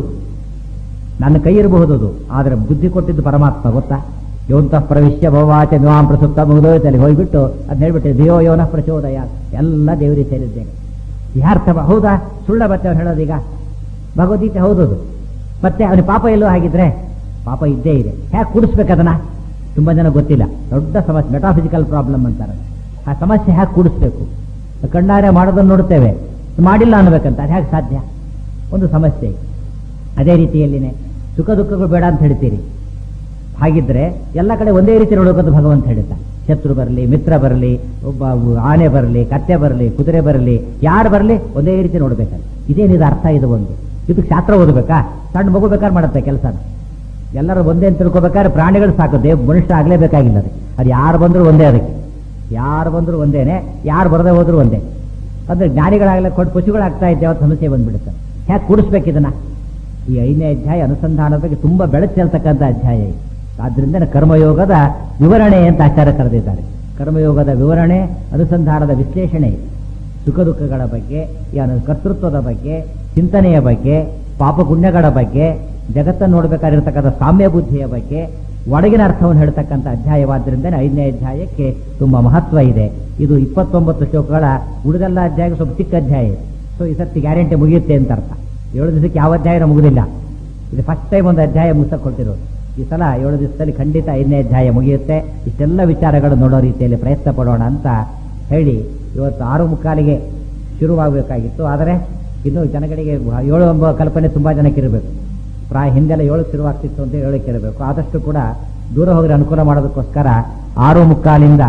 ನನ್ನ ಕೈ ಇರಬಹುದು ಅದು ಆದರೆ ಬುದ್ಧಿ ಕೊಟ್ಟಿದ್ದು ಪರಮಾತ್ಮ ಗೊತ್ತಾ ಯೋಂತಃ ಪ್ರವಿಶ್ಯ ಭವಾಚ ಮಿವಾಂ ಪ್ರಸುಪ್ತ ಮುಗಿದೋಯ್ತಲ್ಲಿ ಹೋಗ್ಬಿಟ್ಟು ಅದ್ ಹೇಳ್ಬಿಟ್ಟೆ ದೇವೋ ಯೋನ ಪ್ರಚೋದಯ ಎಲ್ಲ ದೇವರಿಗೆ ಸೇರಿದ್ದೇನೆ ಯಾರ್ಥ ಹೌದಾ ಸುಳ್ಳ ಮತ್ತೆ ಅವ್ನು ಹೇಳೋದೀಗ ಭಗವದ್ಗೀತೆ ಹೌದದು ಮತ್ತೆ ಅವನ ಪಾಪ ಎಲ್ಲೋ ಆಗಿದ್ರೆ ಪಾಪ ಇದ್ದೇ ಇದೆ ಹೇಗೆ ಕೂಡಿಸ್ಬೇಕು ಅದನ್ನ ತುಂಬಾ ಜನ ಗೊತ್ತಿಲ್ಲ ದೊಡ್ಡ ಸಮಸ್ಯೆ ಮೆಟಾಫಿಸಿಕಲ್ ಪ್ರಾಬ್ಲಮ್ ಅಂತಾರೆ ಆ ಸಮಸ್ಯೆ ಹೇಗೆ ಕೂಡಿಸ್ಬೇಕು ಕಣ್ಣಾರೆ ಮಾಡೋದನ್ನು ನೋಡ್ತೇವೆ ಮಾಡಿಲ್ಲ ಅನ್ಬೇಕಂತ ಅದು ಹೇಗೆ ಸಾಧ್ಯ ಒಂದು ಸಮಸ್ಯೆ ಅದೇ ರೀತಿಯಲ್ಲಿನೇ ಸುಖ ದುಃಖಗಳು ಬೇಡ ಅಂತ ಹೇಳ್ತೀರಿ ಹಾಗಿದ್ರೆ ಎಲ್ಲ ಕಡೆ ಒಂದೇ ರೀತಿ ನೋಡೋಕಂತ ಭಗವಂತ ಹೇಳಿದ್ದ ಶತ್ರು ಬರಲಿ ಮಿತ್ರ ಬರಲಿ ಒಬ್ಬ ಆನೆ ಬರಲಿ ಕತ್ತೆ ಬರಲಿ ಕುದುರೆ ಬರಲಿ ಯಾರು ಬರಲಿ ಒಂದೇ ರೀತಿ ನೋಡ್ಬೇಕಲ್ಲ ಇದೇನಿದು ಅರ್ಥ ಇದು ಒಂದು ಇದು ಶಾಸ್ತ್ರ ಓದಬೇಕಾ ಸಣ್ಣ ಮಗು ಬೇಕಾದ್ರೆ ಮಾಡುತ್ತೆ ಕೆಲಸನ ಎಲ್ಲರೂ ಒಂದೇ ಅಂತ ತಿಳ್ಕೊಬೇಕಾದ್ರೆ ಪ್ರಾಣಿಗಳು ಸಾಕು ದೇವ್ ಮನುಷ್ಯ ಆಗಲೇಬೇಕಾಗಿಲ್ಲ ಅದಕ್ಕೆ ಅದು ಯಾರು ಬಂದರೂ ಒಂದೇ ಅದಕ್ಕೆ ಯಾರು ಬಂದರೂ ಒಂದೇನೆ ಯಾರು ಬರದೇ ಹೋದ್ರು ಒಂದೇ ಅಂದ್ರೆ ಜ್ಞಾನಿಗಳಾಗಲಿ ಕೊಟ್ಟು ಪಶುಗಳಾಗ್ತಾ ಇದ್ದೇವೆ ಅಂತ ಸಮಸ್ಯೆ ಬಂದ್ಬಿಡುತ್ತೆ ಹೇಗೆ ಕೂಡಿಸ್ಬೇಕು ಇದನ್ನ ಈ ಐದನೇ ಅಧ್ಯಾಯ ಅನುಸಂಧಾನದ ಬಗ್ಗೆ ತುಂಬಾ ಬೆಳಕು ಚೆಲ್ತಕ್ಕಂಥ ಅಧ್ಯಾಯ ಇದು ಆದ್ರಿಂದ ಕರ್ಮಯೋಗದ ವಿವರಣೆ ಅಂತ ಆಚಾರ್ಯ ಕರೆದಿದ್ದಾರೆ ಕರ್ಮಯೋಗದ ವಿವರಣೆ ಅನುಸಂಧಾನದ ವಿಶ್ಲೇಷಣೆ ಇದು. ಸುಖ ದುಃಖಗಳ ಬಗ್ಗೆ ಈ ಅನು- ಕರ್ತೃತ್ವದ ಬಗ್ಗೆ ಚಿಂತನೆಯ ಬಗ್ಗೆ ಪಾಪ ಪುಣ್ಯಗಳ ಬಗ್ಗೆ ಜಗತ್ತನ್ನು ನೋಡಬೇಕಾಗಿರ್ತಕ್ಕಂಥ ಸಾಮ್ಯ ಬುದ್ಧಿಯ ಬಗ್ಗೆ ಒಳಗಿನ ಅರ್ಥವನ್ನು ಹೇಳ್ತಕ್ಕಂಥ ಅಧ್ಯಾಯವಾದ್ರಿಂದ ಐದನೇ ಅಧ್ಯಾಯಕ್ಕೆ ತುಂಬಾ ಮಹತ್ವ ಇದೆ ಇದು ಇಪ್ಪತ್ತೊಂಬತ್ತು ಶ್ಲೋಕಗಳ ಉಳಿದೆಲ್ಲ ಅಧ್ಯಾಯ ಸ್ವಲ್ಪ ಚಿಕ್ಕ ಅಧ್ಯಾಯ ಸೊ ಈ ಸರ್ತಿ ಗ್ಯಾರಂಟಿ ಮುಗಿಯುತ್ತೆ ಅಂತ ಅರ್ಥ ಏಳು ದಿವಸಕ್ಕೆ ಯಾವ ಅಧ್ಯಾಯ ಮುಗುದಿಲ್ಲ ಇದು ಫಸ್ಟ್ ಟೈಮ್ ಒಂದು ಅಧ್ಯಾಯ ಮುಗಿಸಕ್ ಕೊಟ್ಟಿರೋದು ಈ ಸಲ ಏಳು ದಿವಸದಲ್ಲಿ ಖಂಡಿತ ಐದನೇ ಅಧ್ಯಾಯ ಮುಗಿಯುತ್ತೆ ಇಷ್ಟೆಲ್ಲ ವಿಚಾರಗಳು ನೋಡೋ ರೀತಿಯಲ್ಲಿ ಪ್ರಯತ್ನ ಪಡೋಣ ಅಂತ ಹೇಳಿ ಇವತ್ತು ಆರು ಮುಕ್ಕಾಲಿಗೆ ಶುರುವಾಗಬೇಕಾಗಿತ್ತು ಆದರೆ ಇನ್ನು ಜನಗಳಿಗೆ ಏಳು ಎಂಬ ಕಲ್ಪನೆ ತುಂಬಾ ಜನಕ್ಕೆ ಇರಬೇಕು ಪ್ರಾಯ ಹಿಂದೆಲ್ಲ ಏಳು ಶುರುವಾಗ್ತಿತ್ತು ಅಂತ ಏಳಕ್ಕೆ ಇರಬೇಕು ಆದಷ್ಟು ಕೂಡ ದೂರ ಹೋಗಿ ಅನುಕೂಲ ಮಾಡೋದಕ್ಕೋಸ್ಕರ ಆರು ಮುಕ್ಕಾಲಿಂದ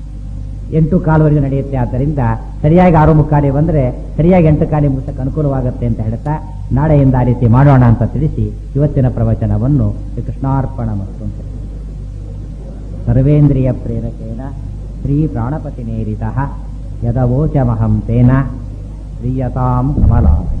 ಎಂಟು ಕಾಲುವರೆಗೆ ನಡೆಯುತ್ತೆ ಆದ್ದರಿಂದ ಸರಿಯಾಗಿ ಆರು ಮುಕ್ಕಾಲಿ ಬಂದ್ರೆ ಸರಿಯಾಗಿ ಎಂಟು ಕಾಲಿ ಮುಗಿಸಕ್ಕೆ ಅನುಕೂಲವಾಗುತ್ತೆ ಅಂತ ಹೇಳ್ತಾ ನಾಳೆಯಿಂದ ಆ ರೀತಿ ಮಾಡೋಣ ಅಂತ ತಿಳಿಸಿ ಇವತ್ತಿನ ಪ್ರವಚನವನ್ನು ಶ್ರೀ ಕೃಷ್ಣಾರ್ಪಣ ಮತ್ತು ಅಂತ ಹೇಳಿ. ಸರ್ವೇಂದ್ರಿಯ ಪ್ರೇರಕೇಣ ಶ್ರೀ ಪ್ರಾಣಪತಿ ನೇರಿತ ಯದವೋಚಮಹಂ ತೇನ ಶ್ರೀಯತಾಂ ಕಮಲಾಯ